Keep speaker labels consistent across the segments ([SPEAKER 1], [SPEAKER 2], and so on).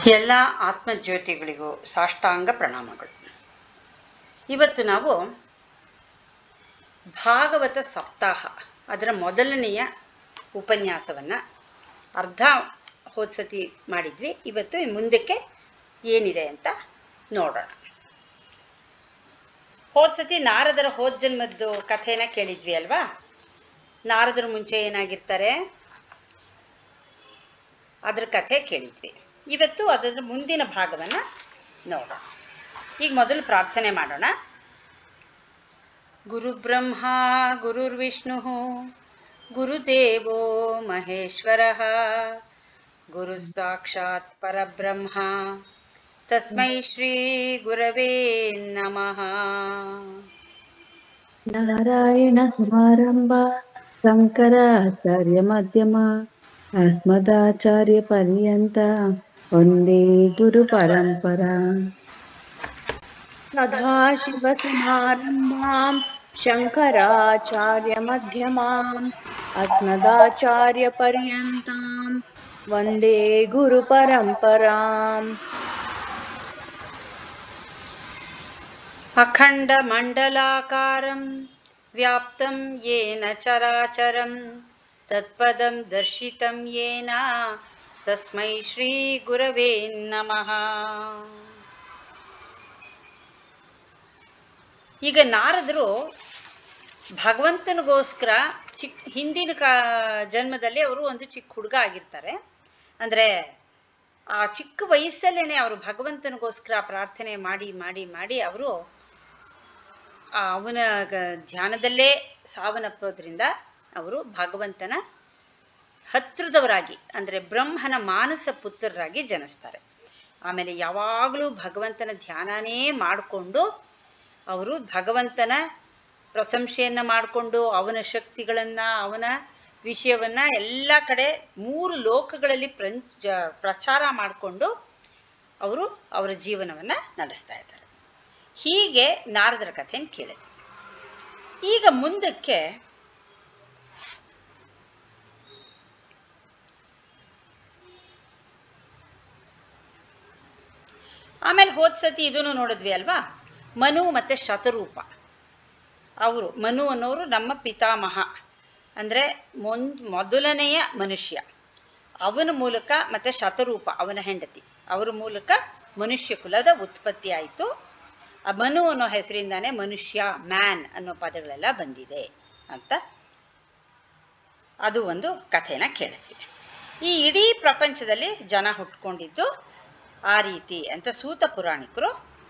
[SPEAKER 1] ಎಲ್ಲ ಆತ್ಮಜ್ಯೋತಿಗಳಿಗೂ ಸಾಷ್ಟಾಂಗ ಪ್ರಣಾಮಗಳು ಇವತ್ತು ನಾವು ಭಾಗವತ ಸಪ್ತಾಹ ಅದರ ಮೊದಲನೆಯ ಉಪನ್ಯಾಸವನ್ನು ಅರ್ಧ ಹೋದ್ಸತಿ ಮಾಡಿದ್ವಿ ಇವತ್ತು ಮುಂದಕ್ಕೆ ಏನಿದೆ ಅಂತ ನೋಡೋಣ ಹೋದ್ಸತಿ ನಾರದರ ಹೋದ ಜನ್ಮದ್ದು ಕಥೆನ ಕೇಳಿದ್ವಿ ಅಲ್ವಾ ನಾರದರು ಮುಂಚೆ ಏನಾಗಿರ್ತಾರೆ ಅದ್ರ ಕಥೆ ಕೇಳಿದ್ವಿ ಇವತ್ತು ಅದರ ಮುಂದಿನ ಭಾಗವನ್ನು ನೋಡೋಣ ಈಗ ಮೊದಲು ಪ್ರಾರ್ಥನೆ ಮಾಡೋಣ ಗುರುಬ್ರಹ್ಮ ಗುರುರ್ವಿಷ್ಣು ಗುರುದೇವೋ ಮಹೇಶ್ವರ ಗುರು ಸಾಕ್ಷಾತ್ ಪರಬ್ರಹ್ಮ ತಸ್ಮೈ ಶ್ರೀ ಗುರವೇ ನಮಃ
[SPEAKER 2] ನಾರಾಯಣ ಸಮಾರಂಭ ಶಂಕರಾಚಾರ್ಯ ಮಧ್ಯಮ ಅಸ್ಮದಾಚಾರ್ಯ ಪರ್ಯಂತ ಒಂದೇ ಗುರು ಪರಂಪರಾ
[SPEAKER 3] सदाशिवसमारम्भां शङ्कराचार्यमध्यमाम् अस्मदाचार्यपर्यन्तां वन्दे गुरुपरम्पराम्
[SPEAKER 1] अखण्डमण्डलाकारं व्याप्तं येन चराचरं तत्पदं दर्शितं येन तस्मै श्रीगुरवे नमः ಈಗ ನಾರದರು ಭಗವಂತನಿಗೋಸ್ಕರ ಚಿಕ್ಕ ಹಿಂದಿನ ಕಾ ಜನ್ಮದಲ್ಲಿ ಅವರು ಒಂದು ಚಿಕ್ಕ ಹುಡುಗ ಆಗಿರ್ತಾರೆ ಅಂದರೆ ಆ ಚಿಕ್ಕ ವಯಸ್ಸಲ್ಲೇ ಅವರು ಭಗವಂತನಿಗೋಸ್ಕರ ಪ್ರಾರ್ಥನೆ ಮಾಡಿ ಮಾಡಿ ಮಾಡಿ ಅವರು ಅವನ ಗ- ಧ್ಯಾನದಲ್ಲೇ ಸಾವನ್ನಪ್ಪೋದ್ರಿಂದ ಅವರು ಭಗವಂತನ ಹತ್ತಿರದವರಾಗಿ ಅಂದರೆ ಬ್ರಹ್ಮನ ಮಾನಸ ಪುತ್ರರಾಗಿ ಜನಿಸ್ತಾರೆ ಆಮೇಲೆ ಯಾವಾಗಲೂ ಭಗವಂತನ ಧ್ಯಾನನೇ ಮಾಡಿಕೊಂಡು ಅವರು ಭಗವಂತನ ಪ್ರಶಂಸೆಯನ್ನು ಮಾಡಿಕೊಂಡು ಅವನ ಶಕ್ತಿಗಳನ್ನು ಅವನ ವಿಷಯವನ್ನು ಎಲ್ಲ ಕಡೆ ಮೂರು ಲೋಕಗಳಲ್ಲಿ ಪ್ರಂಚ ಪ್ರಚಾರ ಮಾಡಿಕೊಂಡು ಅವರು ಅವರ ಜೀವನವನ್ನು ನಡೆಸ್ತಾ ಇದ್ದಾರೆ ಹೀಗೆ ನಾರದರ ಕಥೆಯನ್ನು ಕೇಳಿದ್ರು ಈಗ ಮುಂದಕ್ಕೆ ಆಮೇಲೆ ಹೋದ ಸತಿ ಇದನ್ನು ನೋಡಿದ್ವಿ ಅಲ್ವಾ ಮನು ಮತ್ತು ಶತರೂಪ ಅವರು ಮನು ಅನ್ನೋರು ನಮ್ಮ ಪಿತಾಮಹ ಅಂದರೆ ಮೊನ್ ಮೊದಲನೆಯ ಮನುಷ್ಯ ಅವನ ಮೂಲಕ ಮತ್ತು ಶತರೂಪ ಅವನ ಹೆಂಡತಿ ಅವರ ಮೂಲಕ ಮನುಷ್ಯ ಕುಲದ ಉತ್ಪತ್ತಿ ಆಯಿತು ಆ ಮನು ಅನ್ನೋ ಹೆಸರಿಂದಾನೇ ಮನುಷ್ಯ ಮ್ಯಾನ್ ಅನ್ನೋ ಪದಗಳೆಲ್ಲ ಬಂದಿದೆ ಅಂತ ಅದು ಒಂದು ಕಥೆನ ಕೇಳಿದ್ವಿ ಈ ಇಡೀ ಪ್ರಪಂಚದಲ್ಲಿ ಜನ ಹುಟ್ಕೊಂಡಿದ್ದು ಆ ರೀತಿ ಅಂತ ಸೂತ ಪುರಾಣಿಕರು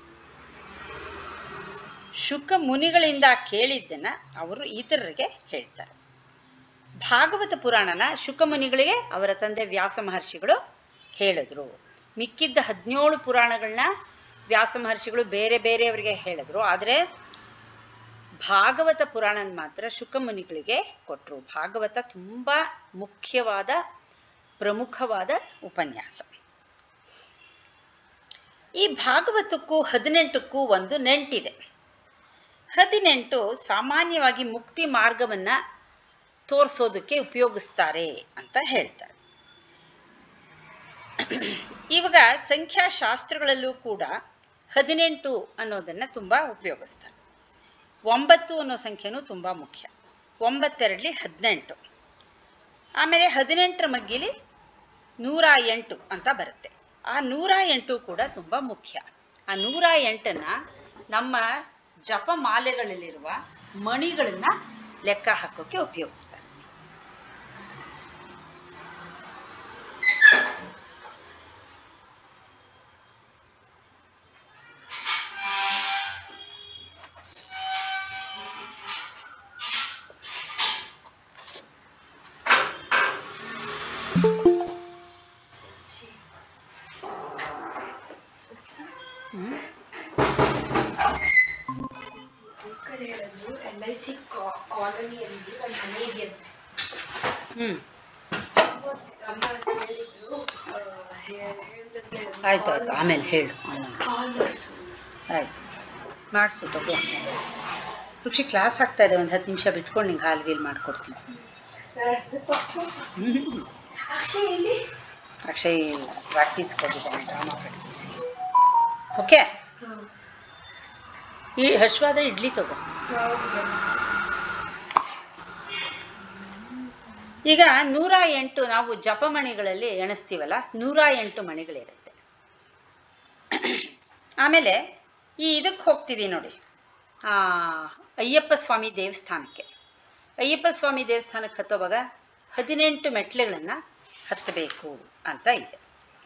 [SPEAKER 1] ಶುಕ ಮುನಿಗಳಿಂದ ಕೇಳಿದ್ದನ್ನು ಅವರು ಇತರರಿಗೆ ಹೇಳ್ತಾರೆ ಭಾಗವತ ಪುರಾಣನ ಶುಕ ಮುನಿಗಳಿಗೆ ಅವರ ತಂದೆ ವ್ಯಾಸ ಮಹರ್ಷಿಗಳು ಹೇಳಿದ್ರು ಮಿಕ್ಕಿದ್ದ ಹದಿನೇಳು ಪುರಾಣಗಳನ್ನ ವ್ಯಾಸ ಮಹರ್ಷಿಗಳು ಬೇರೆ ಬೇರೆಯವರಿಗೆ ಹೇಳಿದ್ರು ಆದರೆ ಭಾಗವತ ಪುರಾಣನ ಮಾತ್ರ ಶುಕ ಮುನಿಗಳಿಗೆ ಕೊಟ್ಟರು ಭಾಗವತ ತುಂಬ ಮುಖ್ಯವಾದ ಪ್ರಮುಖವಾದ ಉಪನ್ಯಾಸ ಈ ಭಾಗವತಕ್ಕೂ ಹದಿನೆಂಟಕ್ಕೂ ಒಂದು ನೆಂಟಿದೆ ಹದಿನೆಂಟು ಸಾಮಾನ್ಯವಾಗಿ ಮುಕ್ತಿ ಮಾರ್ಗವನ್ನು ತೋರಿಸೋದಕ್ಕೆ ಉಪಯೋಗಿಸ್ತಾರೆ ಅಂತ ಹೇಳ್ತಾರೆ ಇವಾಗ ಸಂಖ್ಯಾಶಾಸ್ತ್ರಗಳಲ್ಲೂ ಕೂಡ ಹದಿನೆಂಟು ಅನ್ನೋದನ್ನು ತುಂಬ ಉಪಯೋಗಿಸ್ತಾರೆ ಒಂಬತ್ತು ಅನ್ನೋ ಸಂಖ್ಯೆನೂ ತುಂಬ ಮುಖ್ಯ ಒಂಬತ್ತೆರಡಲಿ ಹದಿನೆಂಟು ಆಮೇಲೆ ಹದಿನೆಂಟರ ಮಗ್ಗಿಲಿ ನೂರ ಎಂಟು ಅಂತ ಬರುತ್ತೆ ಆ ನೂರ ಎಂಟು ಕೂಡ ತುಂಬ ಮುಖ್ಯ ಆ ನೂರ ಎಂಟನ್ನು ನಮ್ಮ ಜಪಮಾಲೆಗಳಲ್ಲಿರುವ ಮಣಿಗಳನ್ನು ಲೆಕ್ಕ ಹಾಕೋಕ್ಕೆ ಉಪಯೋಗಿಸ್ತಾರೆ ಹ್ಮ್.
[SPEAKER 4] ಎಲ್ ಐ ಸಿ ಕಾಲೋನಿಯಲ್ಲಿ ಒಂದು ಮನೆ ಇದೆಯಂತೆ
[SPEAKER 1] ಹ್ಮ್
[SPEAKER 4] ಅಮ್ಮ ಹೇಳಿದ್ರು ಆ, ಹೇ- ಹೇಳ್ದಂತೆ
[SPEAKER 1] ಆಯ್ತು ಆಯ್ತು ಆಮೇಲೆ ಹೇಳು ಆಮೇಲೆ.
[SPEAKER 4] ಕಾಲ್ ಮಾಡಿಸು
[SPEAKER 1] ಆಯ್ತು ಮಾಡಿಸು ತಗೋ ರುಚಿ ಕ್ಲಾಸ್ ಆಗ್ತಾ ಇದೆ ಒಂದು ಹತ್ತು ನಿಮಿಷ ಬಿಟ್ಕೊಂಡು ನಿಂಗೆ ಹಾಲು ಗೀಲ್ ಮಾಡಿಕೊಡ್ತೀನಿ
[SPEAKER 4] ಅಕ್ಷಯ್ ಇಲ್ಲಿ
[SPEAKER 1] ಅಕ್ಷಯ್ ಪ್ರಾಕ್ಟೀಸ್ ಕೊಟ್ಟಿದ್ದಾನೆ ಡ್ರಾಮಾ ಪ್ರಾಕ್ಟೀಸ್ ಓಕೆ ಈ ಹಶ್ವಾದ್ರೆ ಇಡ್ಲಿ ತಗೋ ಈಗ ನೂರ ಎಂಟು ನಾವು ಜಪಮಣಿಗಳಲ್ಲಿ ಎಣಿಸ್ತೀವಲ್ಲ ನೂರ ಎಂಟು ಮಣಿಗಳಿರುತ್ತೆ ಆಮೇಲೆ ಈ ಇದಕ್ಕೆ ಹೋಗ್ತೀವಿ ನೋಡಿ ಆ, ಅಯ್ಯಪ್ಪ ಸ್ವಾಮಿ ದೇವಸ್ಥಾನಕ್ಕೆ ಅಯ್ಯಪ್ಪ ಸ್ವಾಮಿ ದೇವಸ್ಥಾನಕ್ಕೆ ಹತ್ತೋವಾಗ ಹದಿನೆಂಟು ಮೆಟ್ಲುಗಳನ್ನು ಹತ್ತಬೇಕು ಅಂತ ಇದೆ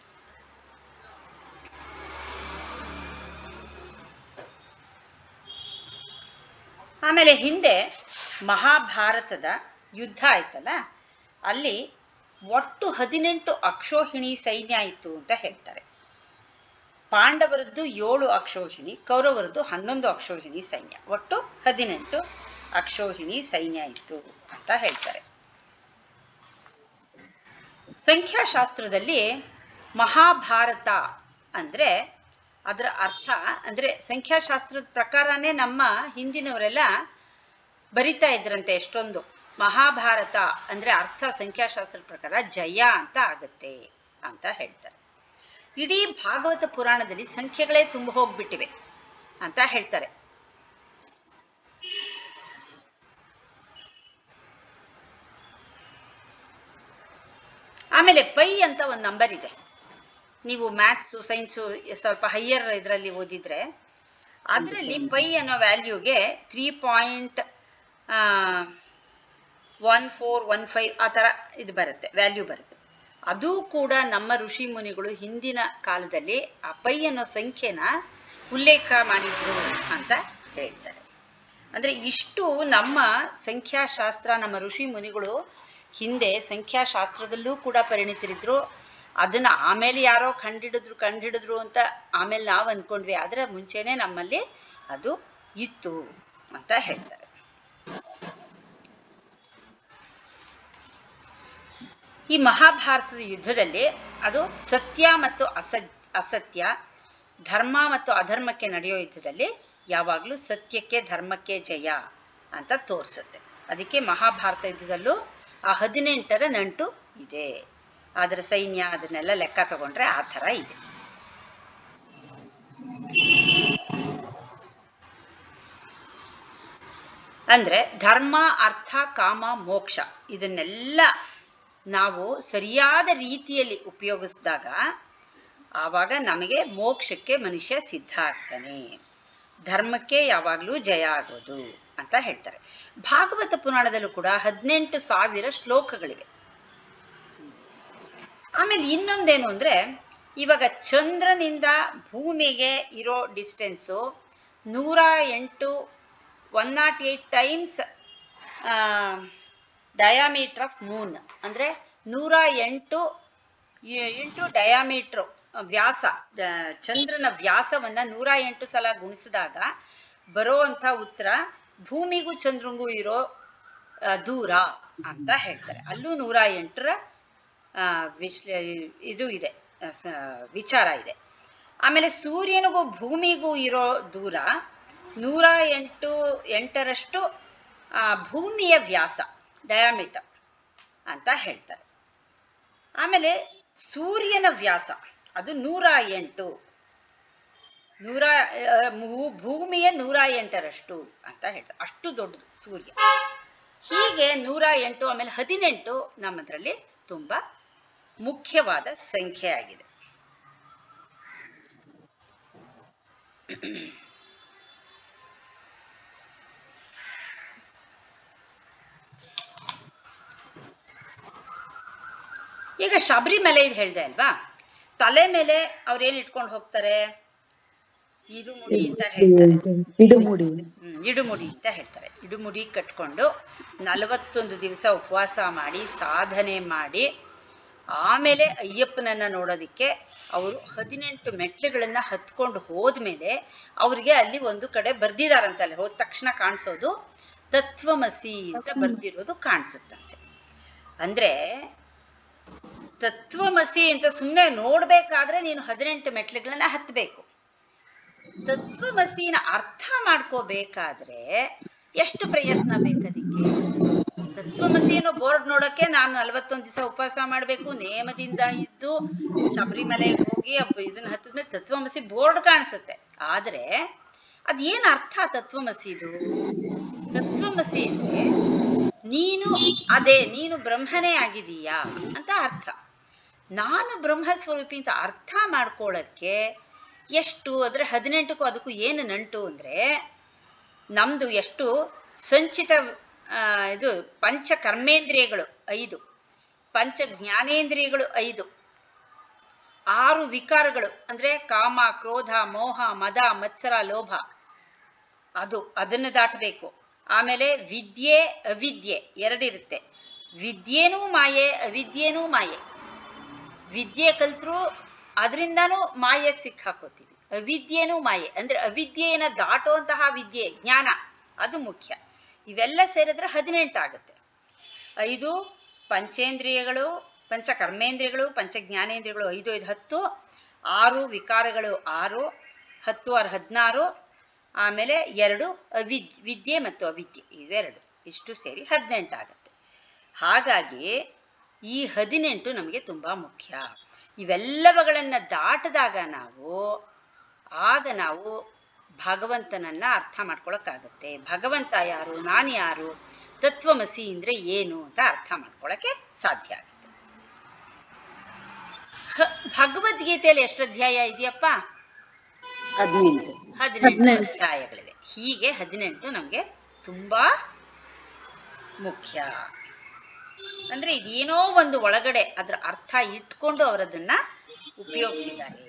[SPEAKER 1] ಆಮೇಲೆ ಹಿಂದೆ ಮಹಾಭಾರತದ ಯುದ್ಧ ಆಯ್ತಲ್ಲ ಅಲ್ಲಿ ಒಟ್ಟು ಹದಿನೆಂಟು ಅಕ್ಷೋಹಿಣಿ ಸೈನ್ಯ ಇತ್ತು ಅಂತ ಹೇಳ್ತಾರೆ ಪಾಂಡವರದ್ದು ಏಳು ಅಕ್ಷೋಹಿಣಿ ಕೌರವರದ್ದು ಹನ್ನೊಂದು ಅಕ್ಷೋಹಿಣಿ ಸೈನ್ಯ ಒಟ್ಟು ಹದಿನೆಂಟು ಅಕ್ಷೋಹಿಣಿ ಸೈನ್ಯ ಇತ್ತು ಅಂತ ಹೇಳ್ತಾರೆ ಸಂಖ್ಯಾಶಾಸ್ತ್ರದಲ್ಲಿ ಮಹಾಭಾರತ ಅಂದರೆ ಅದರ ಅರ್ಥ ಅಂದರೆ ಸಂಖ್ಯಾಶಾಸ್ತ್ರದ ಪ್ರಕಾರನೇ ನಮ್ಮ ಹಿಂದಿನವರೆಲ್ಲ ಬರಿತಾ ಇದ್ರಂತೆ ಎಷ್ಟೊಂದು ಮಹಾಭಾರತ ಅಂದರೆ ಅರ್ಥ ಸಂಖ್ಯಾಶಾಸ್ತ್ರದ ಪ್ರಕಾರ ಜಯ ಅಂತ ಆಗತ್ತೆ ಅಂತ ಹೇಳ್ತಾರೆ ಇಡೀ ಭಾಗವತ ಪುರಾಣದಲ್ಲಿ ಸಂಖ್ಯೆಗಳೇ ತುಂಬ ಹೋಗ್ಬಿಟ್ಟಿವೆ ಅಂತ ಹೇಳ್ತಾರೆ ಆಮೇಲೆ ಪೈ ಅಂತ ಒಂದು ನಂಬರ್ ಇದೆ ನೀವು ಮ್ಯಾಥ್ಸು ಸೈನ್ಸು ಸ್ವಲ್ಪ ಹೈಯರ್ ಇದರಲ್ಲಿ ಓದಿದ್ರೆ ಅದರಲ್ಲಿ ಪೈ ಅನ್ನೋ ವ್ಯಾಲ್ಯೂಗೆ three point one four one five ಆ ಥರ ಇದು ಬರುತ್ತೆ ವ್ಯಾಲ್ಯೂ ಬರುತ್ತೆ ಅದು ಕೂಡ ನಮ್ಮ ಋಷಿ ಮುನಿಗಳು ಹಿಂದಿನ ಕಾಲದಲ್ಲಿ ಆ ಪೈ ಅನ್ನೋ ಸಂಖ್ಯೆನ ಉಲ್ಲೇಖ ಮಾಡಿದ್ರು ಅಂತ ಹೇಳ್ತಾರೆ ಅಂದರೆ ಇಷ್ಟು ನಮ್ಮ ಸಂಖ್ಯಾಶಾಸ್ತ್ರ ನಮ್ಮ ಋಷಿ ಮುನಿಗಳು ಹಿಂದೆ ಸಂಖ್ಯಾಶಾಸ್ತ್ರದಲ್ಲೂ ಕೂಡ ಪರಿಣಿತರಿದ್ರು ಅದನ್ನು ಆಮೇಲೆ ಯಾರೋ ಕಂಡಿಡಿದ್ರು ಕಂಡಿಡಿದ್ರು ಅಂತ ಆಮೇಲೆ ನಾವು ಅಂದ್ಕೊಂಡ್ವಿ ಆದರೆ ಮುಂಚೆನೇ ನಮ್ಮಲ್ಲಿ ಅದು ಇತ್ತು ಅಂತ ಹೇಳ್ತಾರೆ ಈ ಮಹಾಭಾರತದ ಯುದ್ಧದಲ್ಲಿ ಅದು ಸತ್ಯ ಮತ್ತು ಅಸ ಅಸತ್ಯ ಧರ್ಮ ಮತ್ತು ಅಧರ್ಮಕ್ಕೆ ನಡೆಯೋ ಯುದ್ಧದಲ್ಲಿ ಯಾವಾಗಲೂ ಸತ್ಯಕ್ಕೆ ಧರ್ಮಕ್ಕೆ ಜಯ ಅಂತ ತೋರಿಸುತ್ತೆ ಅದಕ್ಕೆ ಮಹಾಭಾರತ ಯುದ್ಧದಲ್ಲೂ ಆ ಹದಿನೆಂಟರ ನಂಟು ಇದೆ ಅದರ ಸೈನ್ಯ ಅದನ್ನೆಲ್ಲ ಲೆಕ್ಕ ತಗೊಂಡ್ರೆ ಆ ಥರ ಇದೆ ಅಂದರೆ ಧರ್ಮ ಅರ್ಥ ಕಾಮ ಮೋಕ್ಷ ಇದನ್ನೆಲ್ಲ ನಾವು ಸರಿಯಾದ ರೀತಿಯಲ್ಲಿ ಉಪಯೋಗಿಸಿದಾಗ ಆವಾಗ ನಮಗೆ ಮೋಕ್ಷಕ್ಕೆ ಮನುಷ್ಯ ಸಿದ್ಧ ಆಗ್ತಾನೆ ಧರ್ಮಕ್ಕೆ ಯಾವಾಗಲೂ ಜಯ ಆಗೋದು ಅಂತ ಹೇಳ್ತಾರೆ ಭಾಗವತ ಪುರಾಣದಲ್ಲೂ ಕೂಡ ಹದಿನೆಂಟು ಸಾವಿರ ಶ್ಲೋಕಗಳಿವೆ ಆಮೇಲೆ ಇನ್ನೊಂದೇನು ಅಂದರೆ ಇವಾಗ ಚಂದ್ರನಿಂದ ಭೂಮಿಗೆ ಇರೋ ಡಿಸ್ಟೆನ್ಸು ನೂರ ಎಂಟು one naught eight times diameter of moon ಅಂದರೆ ನೂರ ಎಂಟು ಎ- ಎಂಟು ಡಯಾಮೀಟ್ರು ವ್ಯಾಸ ಡ- ಚಂದ್ರನ ವ್ಯಾಸವನ್ನು ನೂರ ಎಂಟು ಸಲ ಗುಣಿಸಿದಾಗ ಬರೋವಂಥ ಉತ್ತರ ಭೂಮಿಗೂ ಚಂದ್ರಂಗೂ ಇರೋ ಆ, ದೂರ ಅಂತ ಹೇಳ್ತಾರೆ ಅಲ್ಲೂ ನೂರ ಎಂಟರ ಆ, ವಿಶ್ಲೇ ಇದು ಇದೆ ಆ, ಸ- ವಿಚಾರ ಇದೆ ಆಮೇಲೆ ಸೂರ್ಯನಿಗೂ ಭೂಮಿಗೂ ಇರೋ ದೂರ ನೂರ ಎಂಟು ಎಂಟರಷ್ಟು ಆ, ಭೂಮಿಯ ವ್ಯಾಸ ಡಯಾಮೀಟರ್ ಅಂತ ಹೇಳ್ತಾರೆ ಆಮೇಲೆ ಸೂರ್ಯನ ವ್ಯಾಸ ಅದು ನೂರ ಎಂಟು ನೂರ ಆ, ಮೂ- ಭೂಮಿಯ ನೂರ ಎಂಟರಷ್ಟು ಅಂತ ಹೇಳ್ತಾರೆ ಅಷ್ಟು ದೊಡ್ಡದು ಸೂರ್ಯ ಹೀಗೆ ನೂರ ಎಂಟು ಆಮೇಲೆ ಹದಿನೆಂಟು ನಮ್ಮದ್ರಲ್ಲಿ ತುಂಬ ಮುಖ್ಯವಾದ ಸಂಖ್ಯೆ ಆಗಿದೆ ಈಗ ಶಬರಿಮಲೆ ಇದು ಹೇಳಿದೆ ಅಲ್ವಾ ತಲೆ ಮೇಲೆ ಅವ್ರೇನು ಇಟ್ಕೊಂಡು ಹೋಗ್ತಾರೆ ಇರುಮುಡಿ ಅಂತ ಹೇಳ್ತಾರೆ
[SPEAKER 2] ಇಡುಮುಡಿ
[SPEAKER 1] ಹ್ಮ್, ಇಡುಮುಡಿ ಅಂತ ಹೇಳ್ತಾರೆ ಇಡುಮುಡಿ ಕಟ್ಕೊಂಡು ನಲವತ್ತೊಂದು ದಿವಸ ಉಪವಾಸ ಮಾಡಿ ಸಾಧನೆ ಮಾಡಿ ಆಮೇಲೆ ಅಯ್ಯಪ್ಪನನ್ನ ನೋಡೋದಕ್ಕೆ ಅವರು ಹದಿನೆಂಟು ಮೆಟ್ಲುಗಳನ್ನು ಹತ್ಕೊಂಡು ಹೋದ್ಮೇಲೆ ಅವ್ರಿಗೆ ಅಲ್ಲಿ ಒಂದು ಕಡೆ ಬರ್ದಿದಾರಂತೆ ಅಲ್ಲಿ ಹೋದ ತಕ್ಷಣ ಕಾಣಿಸೋದು ತತ್ವಮಸಿ ಅಂತ ಬರ್ದಿರೋದು ಕಾಣಿಸುತ್ತಂತೆ ಅಂದ್ರೆ ತತ್ವಮಸಿ ಅಂತ ಸುಮ್ಮನೆ ನೋಡ್ಬೇಕಾದ್ರೆ ನೀನು ಹದಿನೆಂಟು ಮೆಟ್ಲುಗಳನ್ನ ಹತ್ತಬೇಕು ತತ್ವಮಸಿನ ಅರ್ಥ ಮಾಡ್ಕೋಬೇಕಾದ್ರೆ ಎಷ್ಟು ಪ್ರಯತ್ನ ಬೇಕದಕ್ಕೆ ತತ್ವಮಸಿ ಅನ್ನೋ ಬೋರ್ಡ್ ನೋಡೋಕೆ ನಾನು ನಲವತ್ತೊಂದು ದಿವಸ ಉಪವಾಸ ಮಾಡಬೇಕು ನೇಮದಿಂದ ಇದ್ದು ಶಬರಿಮಲೆಗೆ ಹೋಗಿ ಅಪ್ಪ ಇದನ್ನ ಹತ್ತಿದ್ಮೇಲೆ ತತ್ವಮಸಿ ಬೋರ್ಡ್ ಕಾಣಿಸುತ್ತೆ ಆದರೆ ಅದೇನು ಅರ್ಥ ತತ್ವಮಸಿದು ತತ್ವಮಸಿ ಅಂದ್ರೆ ನೀನು ಅದೇ ನೀನು ಬ್ರಹ್ಮನೇ ಆಗಿದೀಯಾ ಅಂತ ಅರ್ಥ ನಾನು ಬ್ರಹ್ಮ ಸ್ವರೂಪಿ ಅಂತ ಅರ್ಥ ಮಾಡ್ಕೊಳ್ಳೋಕ್ಕೆ ಎಷ್ಟು ಅಂದರೆ ಹದಿನೆಂಟಕ್ಕೂ ಅದಕ್ಕೂ ಏನು ನಂಟು ಅಂದರೆ ನಮ್ಮದು ಎಷ್ಟು ಸಂಚಿತ ಆ, ಇದು ಪಂಚ ಕರ್ಮೇಂದ್ರಿಯಗಳು ಐದು ಪಂಚ ಜ್ಞಾನೇಂದ್ರಿಯಗಳು ಐದು ಆರು ವಿಕಾರಗಳು ಅಂದರೆ ಕಾಮ ಕ್ರೋಧ ಮೋಹ ಮದ ಮತ್ಸರ ಲೋಭ ಅದು ಅದನ್ನು ದಾಟಬೇಕು ಆಮೇಲೆ ವಿದ್ಯೆ ಅವಿದ್ಯೆ ಎರಡಿರುತ್ತೆ ವಿದ್ಯೆನೂ ಮಾಯೆ ಅವಿದ್ಯೆನೂ ಮಾಯೆ ವಿದ್ಯೆ ಕಲ್ತ್ರು ಅದರಿಂದನೂ ಮಾಯೆಗೆ ಸಿಕ್ಕಾಕೋತೀವಿ ಅವಿದ್ಯೆನೂ ಮಾಯೆ ಅಂದ್ರೆ ಅವಿದ್ಯೆಯನ್ನ ದಾಟುವಂತಹ ವಿದ್ಯೆ ಜ್ಞಾನ ಅದು ಮುಖ್ಯ ಇವೆಲ್ಲ ಸೇರಿದ್ರೆ ಹದಿನೆಂಟು ಆಗುತ್ತೆ ಐದು ಪಂಚೇಂದ್ರಿಯಗಳು ಪಂಚ ಕರ್ಮೇಂದ್ರಿಯಗಳು ಪಂಚ ಜ್ಞಾನೇಂದ್ರಿಯಗಳು ಐದು ಐದು ಹತ್ತು ಆರು ವಿಕಾರಗಳು ಆರು ಹತ್ತು ಆರು ಹದಿನಾರು ಆಮೇಲೆ ಎರಡು ಅವಿದ್ ವಿದ್ಯೆ ಮತ್ತು ಅವಿದ್ಯೆ ಇವೆರಡು ಇಷ್ಟು ಸೇರಿ ಹದಿನೆಂಟು ಆಗುತ್ತೆ ಹಾಗಾಗಿ ಈ ಹದಿನೆಂಟು ನಮಗೆ ತುಂಬ ಮುಖ್ಯ ಇವೆಲ್ಲವುಗಳನ್ನು ದಾಟಿದಾಗ ನಾವು ಆಗ ನಾವು ಭಗವಂತನನ್ನ ಅರ್ಥ ಮಾಡ್ಕೊಳಕ್ಕಾಗತ್ತೆ ಭಗವಂತ ಯಾರು ನಾನು ಯಾರು ತತ್ವಮಸಿ ಅಂದ್ರೆ ಏನು ಅಂತ ಅರ್ಥ ಮಾಡ್ಕೊಳಕ್ಕೆ ಸಾಧ್ಯ ಆಗುತ್ತೆ ಹ- ಭಗವದ್ಗೀತೆಯಲ್ಲಿ ಎಷ್ಟು ಅಧ್ಯಾಯ ಇದೆಯಪ್ಪ
[SPEAKER 2] ಹದಿನೆಂಟು
[SPEAKER 1] ಹದಿನೆಂಟು ಅಧ್ಯಾಯಗಳಿವೆ ಹೀಗೆ ಹದಿನೆಂಟು ನಮಗೆ ತುಂಬಾ ಮುಖ್ಯ ಅಂದ್ರೆ ಇದೇನೋ ಒಂದು ಒಳಗಡೆ ಅದರ ಅರ್ಥ ಇಟ್ಕೊಂಡು ಅವರದನ್ನ ಉಪಯೋಗಿಸಿದ್ದಾರೆ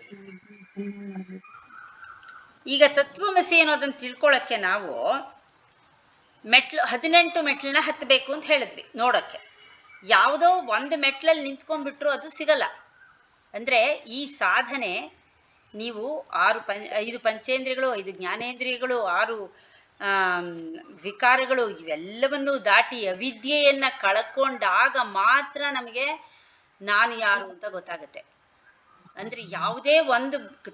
[SPEAKER 1] ಈಗ ತತ್ವಮಸಿ ಅನ್ನೋದನ್ನ ತಿಳ್ಕೊಳಕ್ಕೆ ನಾವು ಮೆಟ್ಲು ಹದಿನೆಂಟು ಮೆಟ್ಲನ್ನ ಹತ್ತಬೇಕು ಅಂತ ಹೇಳಿದ್ವಿ ನೋಡೋಕ್ಕೆ ಯಾವುದೋ ಒಂದು ಮೆಟ್ಲಲ್ಲಿ ನಿಂತ್ಕೊಂಡ್ಬಿಟ್ರು ಅದು ಸಿಗಲ್ಲ ಅಂದರೆ ಈ ಸಾಧನೆ ನೀವು ಆರು ಪಂ ಐದು ಪಂಚೇಂದ್ರಿಯಗಳು ಐದು ಜ್ಞಾನೇಂದ್ರಿಯಗಳು ಆರು ಆಮ್, ವಿಕಾರಗಳು ಇವೆಲ್ಲವನ್ನೂ ದಾಟಿ ಅವಿದ್ಯೆಯನ್ನ ಕಳ್ಕೊಂಡಾಗ ಮಾತ್ರ ನಮಗೆ ನಾನು ಯಾರು ಅಂತ ಗೊತ್ತಾಗುತ್ತೆ ಅಂದ್ರೆ ಯಾವುದೇ ಒಂದು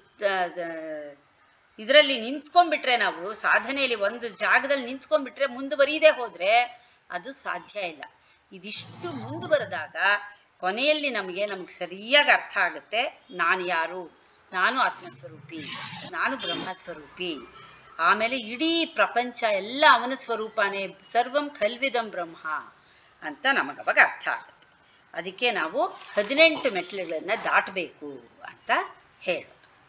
[SPEAKER 1] ಇದರಲ್ಲಿ ನಿಂತ್ಕೊಂಡ್ಬಿಟ್ರೆ ನಾವು ಸಾಧನೆಯಲ್ಲಿ ಒಂದು ಜಾಗದಲ್ಲಿ ನಿಂತ್ಕೊಂಡ್ಬಿಟ್ರೆ ಮುಂದುವರಿಯದೆ ಹೋದ್ರೆ ಅದು ಸಾಧ್ಯ ಇಲ್ಲ ಇದಿಷ್ಟು ಮುಂದುವರೆದಾಗ ಕೊನೆಯಲ್ಲಿ ನಮಗೆ ನಮ್ಗೆ ಸರಿಯಾಗಿ ಅರ್ಥ ಆಗುತ್ತೆ ನಾನು ಯಾರು ನಾನು ಆತ್ಮಸ್ವರೂಪಿ ನಾನು ಬ್ರಹ್ಮಸ್ವರೂಪಿ ಆಮೇಲೆ ಇಡೀ ಪ್ರಪಂಚ ಎಲ್ಲ ಅವನ ಸ್ವರೂಪನೇ ಸರ್ವಂ ಕಲ್ವಿದಂ ಬ್ರಹ್ಮ ಅಂತ ನಮಗವಾಗ ಅರ್ಥ ಆಗುತ್ತೆ ಅದಕ್ಕೆ ನಾವು ಹದಿನೆಂಟು ಮೆಟ್ಲುಗಳನ್ನ ದಾಟಬೇಕು ಅಂತ ಹೇಳೋದು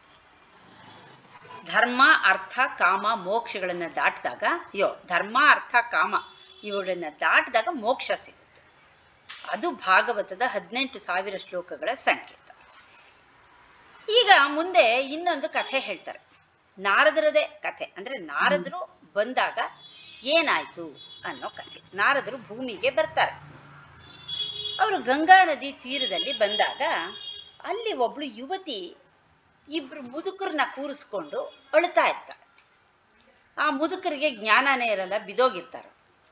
[SPEAKER 1] ಧರ್ಮ ಅರ್ಥ ಕಾಮ ಮೋಕ್ಷಗಳನ್ನ ದಾಟಿದಾಗ ಅಯ್ಯೋ ಧರ್ಮ ಅರ್ಥ ಕಾಮ ಇವುಗಳನ್ನ ದಾಟಿದಾಗ ಮೋಕ್ಷ ಸಿಗುತ್ತೆ ಅದು ಭಾಗವತದ ಹದಿನೆಂಟು ಸಾವಿರ ಶ್ಲೋಕಗಳ ಸಂಕೇತ ಈಗ ಮುಂದೆ ಇನ್ನೊಂದು ಕಥೆ ಹೇಳ್ತಾರೆ ನಾರದರದೇ ಕಥೆ ಅಂದ್ರೆ ನಾರದರು ಬಂದಾಗ ಏನಾಯ್ತು ಅನ್ನೋ ಕಥೆ ನಾರದರು ಭೂಮಿಗೆ ಬರ್ತಾರೆ ಅವರು ಗಂಗಾ ನದಿ ತೀರದಲ್ಲಿ ಬಂದಾಗ ಅಲ್ಲಿ ಒಬ್ಳು ಯುವತಿ ಇಬ್ರು ಮುದುಕರನ್ನ ಕೂರಿಸ್ಕೊಂಡು ಅಳ್ತಾ ಇರ್ತಾಳೆ ಆ ಮುದುಕರಿಗೆ ಜ್ಞಾನನೇ ಇರಲ್ಲ ಬಿದೋಗಿರ್ತಾರೆ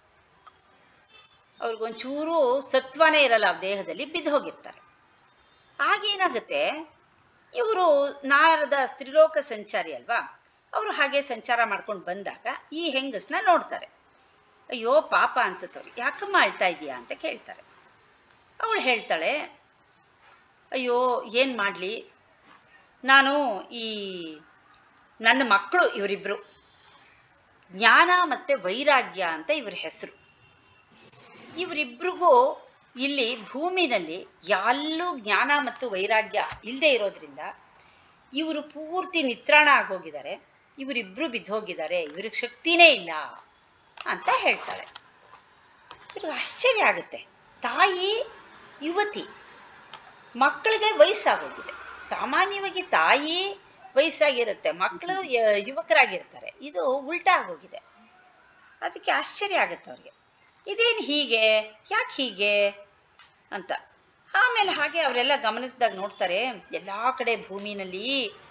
[SPEAKER 1] ಅವ್ರಿಗೊಂಚೂರು ಸತ್ವನೇ ಇರಲ್ಲ ಆ ದೇಹದಲ್ಲಿ ಬಿದ್ದೋಗಿರ್ತಾರೆ ಆಗೇನಾಗುತ್ತೆ ಇವರು ನಾರದ ತ್ರಿಲೋಕ ಸಂಚಾರಿ ಅಲ್ವಾ ಅವರು ಹಾಗೆ ಸಂಚಾರ ಮಾಡ್ಕೊಂಡು ಬಂದಾಗ ಈ ಹೆಂಗಸ್ನ ನೋಡ್ತಾರೆ ಅಯ್ಯೋ ಪಾಪ ಅನ್ಸುತ್ತವ್ರಿಗೆ ಯಾಕಮ್ಮ ಅಳ್ತಾ ಇದೀಯಾ ಅಂತ ಕೇಳ್ತಾರೆ ಅವಳು ಹೇಳ್ತಾಳೆ ಅಯ್ಯೋ ಏನು ಮಾಡಲಿ ನಾನು ಈ ನನ್ನ ಮಕ್ಕಳು ಇವರಿಬ್ಬರು ಜ್ಞಾನ ಮತ್ತು ವೈರಾಗ್ಯ ಅಂತ ಇವ್ರ ಹೆಸರು ಇವರಿಬ್ರಿಗೂ ಇಲ್ಲಿ ಭೂಮಿನಲ್ಲಿ ಎಲ್ಲೂ ಜ್ಞಾನ ಮತ್ತು ವೈರಾಗ್ಯ ಇಲ್ಲದೆ ಇರೋದ್ರಿಂದ ಇವರು ಪೂರ್ತಿ ನಿತ್ರಾಣ ಆಗೋಗಿದ್ದಾರೆ ಇವರಿಬ್ರು ಬಿದ್ದೋಗಿದ್ದಾರೆ ಇವ್ರಿಗೆ ಶಕ್ತಿನೇ ಇಲ್ಲ ಅಂತ ಹೇಳ್ತಾಳೆ ಇವ್ರಿಗೆ ಆಶ್ಚರ್ಯ ಆಗುತ್ತೆ ತಾಯಿ ಯುವತಿ ಮಕ್ಕಳಿಗೆ ವಯಸ್ಸಾಗೋಗಿದೆ ಸಾಮಾನ್ಯವಾಗಿ ತಾಯಿ ವಯಸ್ಸಾಗಿರುತ್ತೆ ಮಕ್ಕಳು ಯ- ಯುವಕರಾಗಿರ್ತಾರೆ ಇದು ಉಲ್ಟಾ ಆಗೋಗಿದೆ ಅದಕ್ಕೆ ಆಶ್ಚರ್ಯ ಆಗುತ್ತೆ ಅವ್ರಿಗೆ ಇದೇನು ಹೀಗೆ ಯಾಕೆ ಹೀಗೆ ಅಂತ ಆಮೇಲೆ ಹಾಗೆ ಅವರೆಲ್ಲ ಗಮನಿಸಿದಾಗ ನೋಡ್ತಾರೆ ಎಲ್ಲ ಕಡೆ ಭೂಮಿನಲ್ಲಿ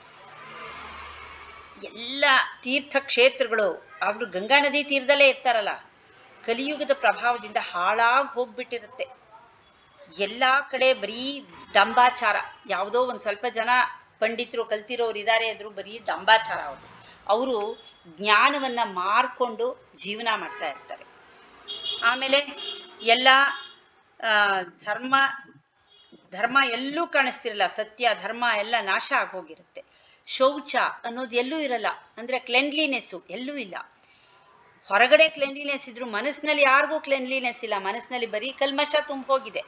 [SPEAKER 1] ಎಲ್ಲ ತೀರ್ಥಕ್ಷೇತ್ರಗಳು ಅವರು ಗಂಗಾ ನದಿ ತೀರದಲ್ಲೇ ಇರ್ತಾರಲ್ಲ ಕಲಿಯುಗದ ಪ್ರಭಾವದಿಂದ ಹಾಳಾಗಿ ಹೋಗ್ಬಿಟ್ಟಿರುತ್ತೆ ಎಲ್ಲ ಕಡೆ ಬರೀ ಡಂಬಾಚಾರ ಯಾವುದೋ ಒಂದು ಸ್ವಲ್ಪ ಜನ ಪಂಡಿತರು ಕಲ್ತಿರೋರು ಇದ್ದಾರೆ ಅಂದ್ರು ಬರೀ ಡಂಬಾಚಾರ ಅವರು ಅವರು ಜ್ಞಾನವನ್ನು ಮಾರ್ಕೊಂಡು ಜೀವನ ಮಾಡ್ತಾ ಇರ್ತಾರೆ ಆಮೇಲೆ ಎಲ್ಲ ಆ, ಧರ್ಮ ಧರ್ಮ ಎಲ್ಲೂ ಕಾಣಿಸ್ತಿರಲ್ಲ ಸತ್ಯ ಧರ್ಮ ಎಲ್ಲ ನಾಶ ಆಗೋಗಿರುತ್ತೆ ಶೌಚ ಅನ್ನೋದು ಎಲ್ಲೂ ಇರಲ್ಲ ಅಂದರೆ ಕ್ಲೆನ್ಲಿನೆಸ್ಸು ಎಲ್ಲೂ ಇಲ್ಲ ಹೊರಗಡೆ ಕ್ಲೆನ್ಲಿನೆಸ್ ಇದ್ರು ಮನಸ್ಸಿನಲ್ಲಿ ಯಾರಿಗೂ ಕ್ಲೆನ್ಲಿನೆಸ್ ಇಲ್ಲ ಮನಸ್ಸಿನಲ್ಲಿ ಬರೀ ಕಲ್ಮಶ ತುಂಬ ಹೋಗಿದೆ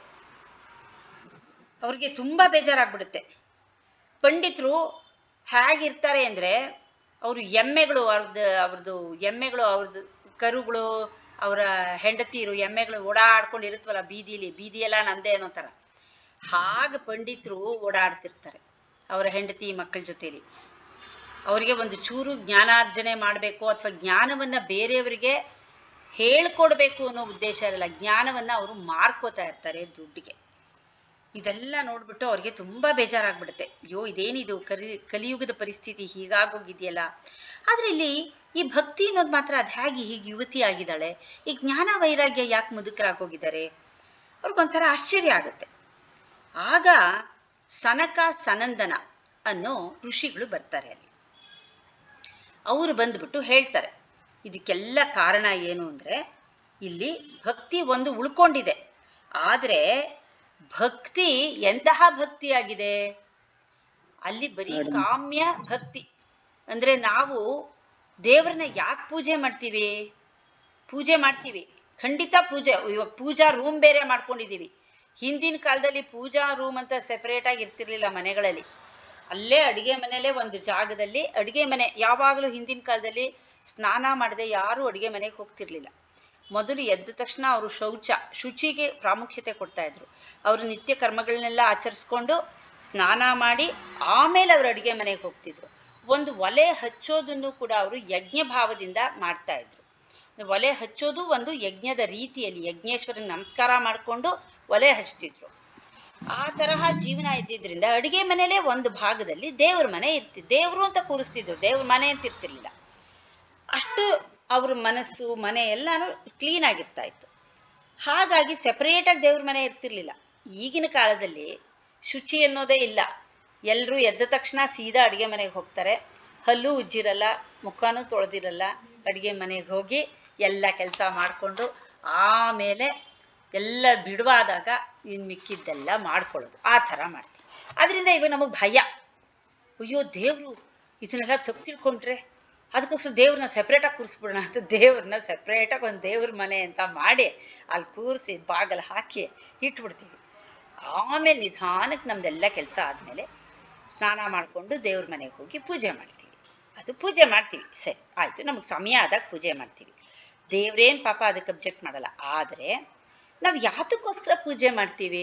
[SPEAKER 1] ಅವ್ರಿಗೆ ತುಂಬ ಬೇಜಾರಾಗ್ಬಿಡುತ್ತೆ ಪಂಡಿತರು ಹೇಗಿರ್ತಾರೆ ಅಂದರೆ ಅವರು ಎಮ್ಮೆಗಳು ಅವ್ರದ್ದು ಅವ್ರದ್ದು ಎಮ್ಮೆಗಳು ಅವ್ರದ್ದು ಕರುಗಳು ಅವರ ಹೆಂಡತಿರು ಎಮ್ಮೆಗಳು ಓಡಾಡ್ಕೊಂಡು ಇರುತ್ತವಲ್ಲ ಬೀದಿಲಿ ಬೀದಿಯೆಲ್ಲ ನಂದೇ ಅನ್ನೋ ಥರ ಹಾಗೆ ಪಂಡಿತರು ಓಡಾಡ್ತಿರ್ತಾರೆ ಅವರ ಹೆಂಡತಿ ಮಕ್ಕಳ ಜೊತೆಲಿ ಅವರಿಗೆ ಒಂದು ಚೂರು ಜ್ಞಾನಾರ್ಜನೆ ಮಾಡಬೇಕು ಅಥವಾ ಜ್ಞಾನವನ್ನು ಬೇರೆಯವರಿಗೆ ಹೇಳ್ಕೊಡ್ಬೇಕು ಅನ್ನೋ ಉದ್ದೇಶ ಇರಲ್ಲ ಜ್ಞಾನವನ್ನು ಅವರು ಮಾರ್ಕೋತಾ ಇರ್ತಾರೆ ದುಡ್ಡಿಗೆ ಇದೆಲ್ಲ ನೋಡ್ಬಿಟ್ಟು ಅವ್ರಿಗೆ ತುಂಬ ಬೇಜಾರಾಗ್ಬಿಡುತ್ತೆ ಅಯ್ಯೋ ಇದೇನಿದು ಕಲಿ ಕಲಿಯುಗದ ಪರಿಸ್ಥಿತಿ ಹೀಗಾಗೋಗಿದೆಯಲ್ಲ ಆದರೆ ಇಲ್ಲಿ ಈ ಭಕ್ತಿ ಅನ್ನೋದು ಮಾತ್ರ ಅದು ಹೇಗೆ ಹೀಗೆ ಯುವತಿ ಆಗಿದ್ದಾಳೆ ಈ ಜ್ಞಾನ ವೈರಾಗ್ಯ ಯಾಕೆ ಮುದುಕರಾಗೋಗಿದ್ದಾರೆ ಅವ್ರಿಗೊಂಥರ ಆಶ್ಚರ್ಯ ಆಗುತ್ತೆ ಆಗ ಸನಕ ಸನಂದನ ಅನ್ನೋ ಋಷಿಗಳು ಬರ್ತಾರೆ ಅಲ್ಲಿ ಅವರು ಬಂದ್ಬಿಟ್ಟು ಹೇಳ್ತಾರೆ ಇದಕ್ಕೆಲ್ಲ ಕಾರಣ ಏನು ಅಂದರೆ ಇಲ್ಲಿ ಭಕ್ತಿ ಒಂದು ಉಳ್ಕೊಂಡಿದೆ ಆದರೆ ಭಕ್ತಿ ಎಂತಹ ಭಕ್ತಿಯಾಗಿದೆ ಅಲ್ಲಿ ಬರೀ ಕಾಮ್ಯ ಭಕ್ತಿ ಅಂದರೆ ನಾವು ದೇವ್ರನ್ನ ಯಾಕೆ ಪೂಜೆ ಮಾಡ್ತೀವಿ ಪೂಜೆ ಮಾಡ್ತೀವಿ ಖಂಡಿತ ಪೂಜೆ ಇವಾಗ ಪೂಜಾ ರೂಮ್ ಬೇರೆ ಮಾಡ್ಕೊಂಡಿದ್ದೀವಿ ಹಿಂದಿನ ಕಾಲದಲ್ಲಿ ಪೂಜಾ ರೂಮ್ ಅಂತ ಸೆಪರೇಟಾಗಿ ಇರ್ತಿರ್ಲಿಲ್ಲ ಮನೆಗಳಲ್ಲಿ ಅಲ್ಲೇ ಅಡುಗೆ ಮನೆಯಲ್ಲೇ ಒಂದು ಜಾಗದಲ್ಲಿ ಅಡುಗೆ ಮನೆ ಯಾವಾಗಲೂ ಹಿಂದಿನ ಕಾಲದಲ್ಲಿ ಸ್ನಾನ ಮಾಡದೆ ಯಾರೂ ಅಡುಗೆ ಮನೆಗೆ ಹೋಗ್ತಿರ್ಲಿಲ್ಲ ಮೊದಲು ಎದ್ದ ತಕ್ಷಣ ಅವರು ಶೌಚ ಶುಚಿಗೆ ಪ್ರಾಮುಖ್ಯತೆ ಕೊಡ್ತಾ ಇದ್ರು ಅವರು ನಿತ್ಯ ಕರ್ಮಗಳನ್ನೆಲ್ಲ ಆಚರಿಸ್ಕೊಂಡು ಸ್ನಾನ ಮಾಡಿ ಆಮೇಲೆ ಅವರು ಅಡುಗೆ ಮನೆಗೆ ಹೋಗ್ತಿದ್ರು ಒಂದು ಒಲೆ ಹಚ್ಚೋದನ್ನು ಕೂಡ ಅವರು ಯಜ್ಞ ಭಾವದಿಂದ ಮಾಡ್ತಾ ಇದ್ರು ಒಲೆ ಹಚ್ಚೋದು ಒಂದು ಯಜ್ಞದ ರೀತಿಯಲ್ಲಿ ಯಜ್ಞೇಶ್ವರನ ನಮಸ್ಕಾರ ಮಾಡಿಕೊಂಡು ಒಲೆ ಹಚ್ತಿದ್ರು ಆ ತರಹ ಜೀವನ ಇದ್ದಿದ್ರಿಂದ ಅಡುಗೆ ಮನೆಯಲ್ಲೇ ಒಂದು ಭಾಗದಲ್ಲಿ ದೇವ್ರ ಮನೆ ಇರ್ತಿತ್ತು ದೇವರು ಅಂತ ಕೂರಿಸ್ತಿದ್ರು ದೇವ್ರ ಮನೆ ಅಂತ ಇರ್ತಿರ್ಲಿಲ್ಲ ಅಷ್ಟು ಅವ್ರ ಮನಸ್ಸು ಮನೆ ಎಲ್ಲಾನು ಕ್ಲೀನ್ ಆಗಿರ್ತಾ ಇತ್ತು ಹಾಗಾಗಿ ಸೆಪರೇಟಾಗಿ ದೇವ್ರ ಮನೆ ಇರ್ತಿರ್ಲಿಲ್ಲ ಈಗಿನ ಕಾಲದಲ್ಲಿ ಶುಚಿ ಅನ್ನೋದೇ ಇಲ್ಲ ಎಲ್ಲರೂ ಎದ್ದ ತಕ್ಷಣ ಸೀದಾ ಅಡುಗೆ ಮನೆಗೆ ಹೋಗ್ತಾರೆ ಹಲ್ಲು ಉಜ್ಜಿರಲ್ಲ ಮುಖನೂ ತೊಳೆದಿರಲ್ಲ ಅಡುಗೆ ಮನೆಗೆ ಹೋಗಿ ಎಲ್ಲ ಕೆಲಸ ಮಾಡಿಕೊಂಡು ಆಮೇಲೆ ಎಲ್ಲ ಬಿಡುವಾದಾಗ ಇನ್ನು ಮಿಕ್ಕಿದ್ದೆಲ್ಲ ಮಾಡ್ಕೊಳ್ಳೋದು ಆ ಥರ ಮಾಡ್ತೀವಿ ಅದರಿಂದ ಇವಾಗ ನಮಗೆ ಭಯ ಅಯ್ಯೋ ದೇವರು ಇದನ್ನೆಲ್ಲ ತಪ್ಪು ತಿಳ್ಕೊಂಡ್ರೆ ಅದಕ್ಕೋಸ್ಕರ ದೇವ್ರನ್ನ ಸೆಪ್ರೇಟಾಗಿ ಕೂರಿಸ್ಬಿಡೋಣ ಅಂತ ದೇವ್ರನ್ನ ಸೆಪ್ರೇಟಾಗಿ ಒಂದು ದೇವ್ರ ಮನೆ ಅಂತ ಮಾಡಿ ಅಲ್ಲಿ ಕೂರಿಸಿ ಬಾಗಲು ಹಾಕಿ ಇಟ್ಬಿಡ್ತೀವಿ ಆಮೇಲೆ ನಿಧಾನಕ್ಕೆ ನಮ್ದೆಲ್ಲ ಕೆಲಸ ಆದಮೇಲೆ ಸ್ನಾನ ಮಾಡಿಕೊಂಡು ದೇವ್ರ ಮನೆಗೆ ಹೋಗಿ ಪೂಜೆ ಮಾಡ್ತೀವಿ ಅದು ಪೂಜೆ ಮಾಡ್ತೀವಿ ಸರಿ ಆಯಿತು ನಮಗೆ ಸಮಯ ಆದಾಗ ಪೂಜೆ ಮಾಡ್ತೀವಿ ದೇವ್ರೇನು ಪಾಪ ಅದಕ್ಕೆ ಅಬ್ಜೆಕ್ಟ್ ಮಾಡಲ್ಲ ಆದರೆ ನಾವು ಯಾತಕ್ಕೋಸ್ಕರ ಪೂಜೆ ಮಾಡ್ತೀವಿ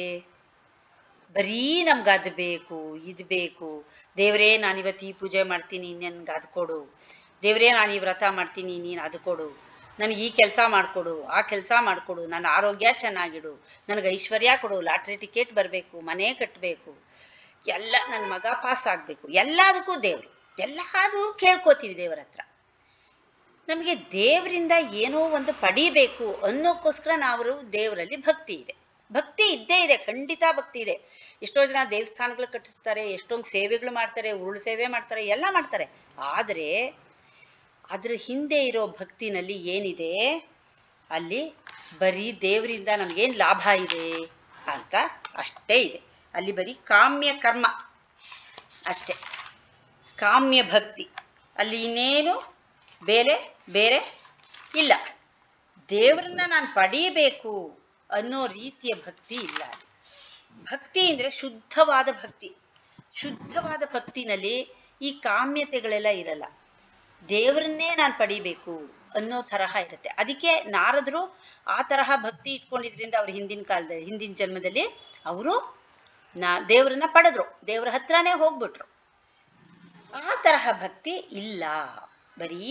[SPEAKER 1] ಬರೀ ನಮ್ಗೆ ಅದು ಬೇಕು ಇದು ಬೇಕು ದೇವರೇ ನಾನಿವತ್ತು ಈ ಪೂಜೆ ಮಾಡ್ತೀನಿ ನನ್ಗೆ ಅದು ಕೊಡು ದೇವರೇ ನಾನು ಈ ವ್ರತ ಮಾಡ್ತೀನಿ ನೀನು ಅದು ಕೊಡು ನನಗೆ ಈ ಕೆಲಸ ಮಾಡಿಕೊಡು ಆ ಕೆಲಸ ಮಾಡಿಕೊಡು ನನ್ನ ಆರೋಗ್ಯ ಚೆನ್ನಾಗಿಡು ನನಗೆ ಐಶ್ವರ್ಯ ಕೊಡು ಲಾಟ್ರಿ ಟಿಕೆಟ್ ಬರಬೇಕು ಮನೆ ಕಟ್ಟಬೇಕು ಎಲ್ಲ ನನ್ನ ಮಗ ಪಾಸ್ ಆಗಬೇಕು ಎಲ್ಲದಕ್ಕೂ ದೇವರು ಎಲ್ಲದೂ ಕೇಳ್ಕೊತೀವಿ ದೇವರ ಹತ್ರ ನಮಗೆ ದೇವರಿಂದ ಏನೋ ಒಂದು ಪಡಿಬೇಕು ಅನ್ನೋಕ್ಕೋಸ್ಕರ ನಾವು ದೇವರಲ್ಲಿ ಭಕ್ತಿ ಇದೆ ಭಕ್ತಿ ಇದ್ದೇ ಇದೆ ಖಂಡಿತ ಭಕ್ತಿ ಇದೆ ಎಷ್ಟೋ ಜನ ದೇವಸ್ಥಾನಗಳು ಕಟ್ಟಿಸ್ತಾರೆ ಎಷ್ಟೊಂದು ಸೇವೆಗಳು ಮಾಡ್ತಾರೆ ಉರುಳು ಸೇವೆ ಮಾಡ್ತಾರೆ ಎಲ್ಲ ಮಾಡ್ತಾರೆ ಆದರೆ ಅದ್ರ ಹಿಂದೆ ಇರೋ ಭಕ್ತಿನಲ್ಲಿ ಏನಿದೆ ಅಲ್ಲಿ ಬರೀ ದೇವರಿಂದ ನಮಗೇನು ಲಾಭ ಇದೆ ಅಂತ ಅಷ್ಟೇ ಇದೆ ಅಲ್ಲಿ ಬರೀ ಕಾಮ್ಯ ಕರ್ಮ ಅಷ್ಟೇ ಕಾಮ್ಯ ಭಕ್ತಿ ಅಲ್ಲಿ ಇನ್ನೇನು ಬೇರೆ ಬೇರೆ ಇಲ್ಲ ದೇವರನ್ನ ನಾನು ಪಡೀಬೇಕು ಅನ್ನೋ ರೀತಿಯ ಭಕ್ತಿ ಇಲ್ಲ ಅಲ್ಲಿ. ಭಕ್ತಿ ಅಂದರೆ ಶುದ್ಧವಾದ ಭಕ್ತಿ ಶುದ್ಧವಾದ ಭಕ್ತಿನಲ್ಲಿ ಈ ಕಾಮ್ಯತೆಗಳೆಲ್ಲ ಇರಲ್ಲ ದೇವರನ್ನೇ ನಾನು ಪಡಿಬೇಕು ಅನ್ನೋ ತರಹ ಇರುತ್ತೆ ಅದಕ್ಕೆ ನಾರದರು ಆ ತರಹ ಭಕ್ತಿ ಇಟ್ಕೊಂಡಿದ್ರಿಂದ ಅವ್ರ ಹಿಂದಿನ ಕಾಲದಲ್ಲಿ ಹಿಂದಿನ ಜನ್ಮದಲ್ಲಿ ಅವರು ನಾ ದೇವರನ್ನ ಪಡೆದ್ರು ದೇವರ ಹತ್ರನೇ ಹೋಗ್ಬಿಟ್ರು ಆ ತರಹ ಭಕ್ತಿ ಇಲ್ಲ ಬರೀ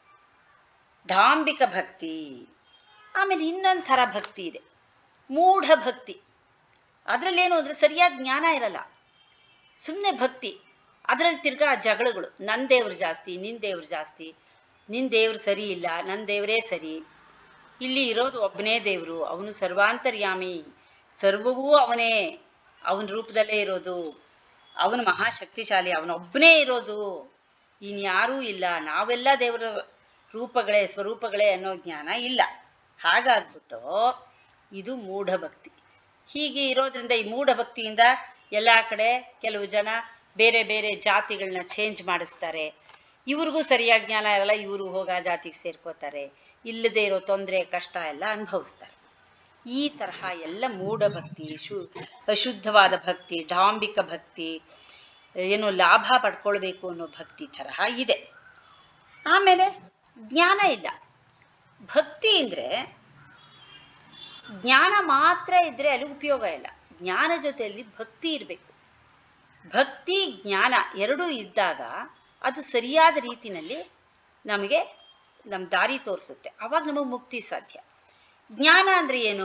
[SPEAKER 1] ಧಾಂಬಿಕ ಭಕ್ತಿ ಆಮೇಲೆ ಇನ್ನೊಂದು ಥರ ಭಕ್ತಿ ಇದೆ ಮೂಢ ಭಕ್ತಿ ಅದರಲ್ಲೇನು ಅಂದರೆ ಸರಿಯಾದ ಜ್ಞಾನ ಇರಲ್ಲ ಸುಮ್ಮನೆ ಭಕ್ತಿ ಅದರಲ್ಲಿ ತಿರ್ಗಾ ಜಗಳಗಳು ನನ್ನ ದೇವ್ರು ಜಾಸ್ತಿ ನಿನ್ನ ದೇವ್ರು ಜಾಸ್ತಿ ನಿನ್ನ ದೇವ್ರು ಸರಿ ಇಲ್ಲ ನನ್ನ ದೇವರೇ ಸರಿ ಇಲ್ಲಿ ಇರೋದು ಒಬ್ಬನೇ ದೇವರು ಅವನು ಸರ್ವಾಂತರ್ಯಾಮಿ ಸರ್ವವೂ ಅವನೇ ಅವನ ರೂಪದಲ್ಲೇ ಇರೋದು ಅವನು ಮಹಾಶಕ್ತಿಶಾಲಿ ಅವನೊಬ್ಬನೇ ಇರೋದು ಇನ್ಯಾರೂ ಇಲ್ಲ ನಾವೆಲ್ಲ ದೇವರ ರೂಪಗಳೇ ಸ್ವರೂಪಗಳೇ ಅನ್ನೋ ಜ್ಞಾನ ಇಲ್ಲ ಹಾಗಾಗ್ಬಿಟ್ಟು ಇದು ಮೂಢಭಕ್ತಿ ಹೀಗೆ ಇರೋದ್ರಿಂದ ಈ ಮೂಢಭಕ್ತಿಯಿಂದ ಎಲ್ಲ ಕಡೆ ಕೆಲವು ಜನ ಬೇರೆ ಬೇರೆ ಜಾತಿಗಳನ್ನ ಚೇಂಜ್ ಮಾಡಿಸ್ತಾರೆ ಇವ್ರಿಗೂ ಸರಿಯಾಗಿ ಜ್ಞಾನ ಇರಲ್ಲ ಇವರು ಹೋಗಿ ಆ ಜಾತಿಗೆ ಸೇರ್ಕೋತಾರೆ ಇಲ್ಲದೆ ಇರೋ ತೊಂದರೆ ಕಷ್ಟ ಎಲ್ಲ ಅನುಭವಿಸ್ತಾರೆ ಈ ತರಹ ಎಲ್ಲ ಮೂಢಭಕ್ತಿ ಶು ಅಶುದ್ಧವಾದ ಭಕ್ತಿ ಡಾಂಬಿಕ ಭಕ್ತಿ ಏನು ಲಾಭ ಪಡ್ಕೊಳ್ಬೇಕು ಅನ್ನೋ ಭಕ್ತಿ ತರಹ ಇದೆ ಆಮೇಲೆ ಜ್ಞಾನ ಇಲ್ಲ ಭಕ್ತಿ ಅಂದರೆ ಜ್ಞಾನ ಮಾತ್ರ ಇದ್ದರೆ ಅಲ್ಲಿ ಉಪಯೋಗ ಇಲ್ಲ ಜ್ಞಾನ ಜೊತೆಯಲ್ಲಿ ಭಕ್ತಿ ಇರಬೇಕು ಭಕ್ತಿ ಜ್ಞಾನ ಎರಡೂ ಇದ್ದಾಗ ಅದು ಸರಿಯಾದ ರೀತಿನಲ್ಲಿ ನಮಗೆ ನಮ್ಮ ದಾರಿ ತೋರಿಸುತ್ತೆ ಆವಾಗ ನಮಗೆ ಮುಕ್ತಿ ಸಾಧ್ಯ ಜ್ಞಾನ ಅಂದರೆ ಏನು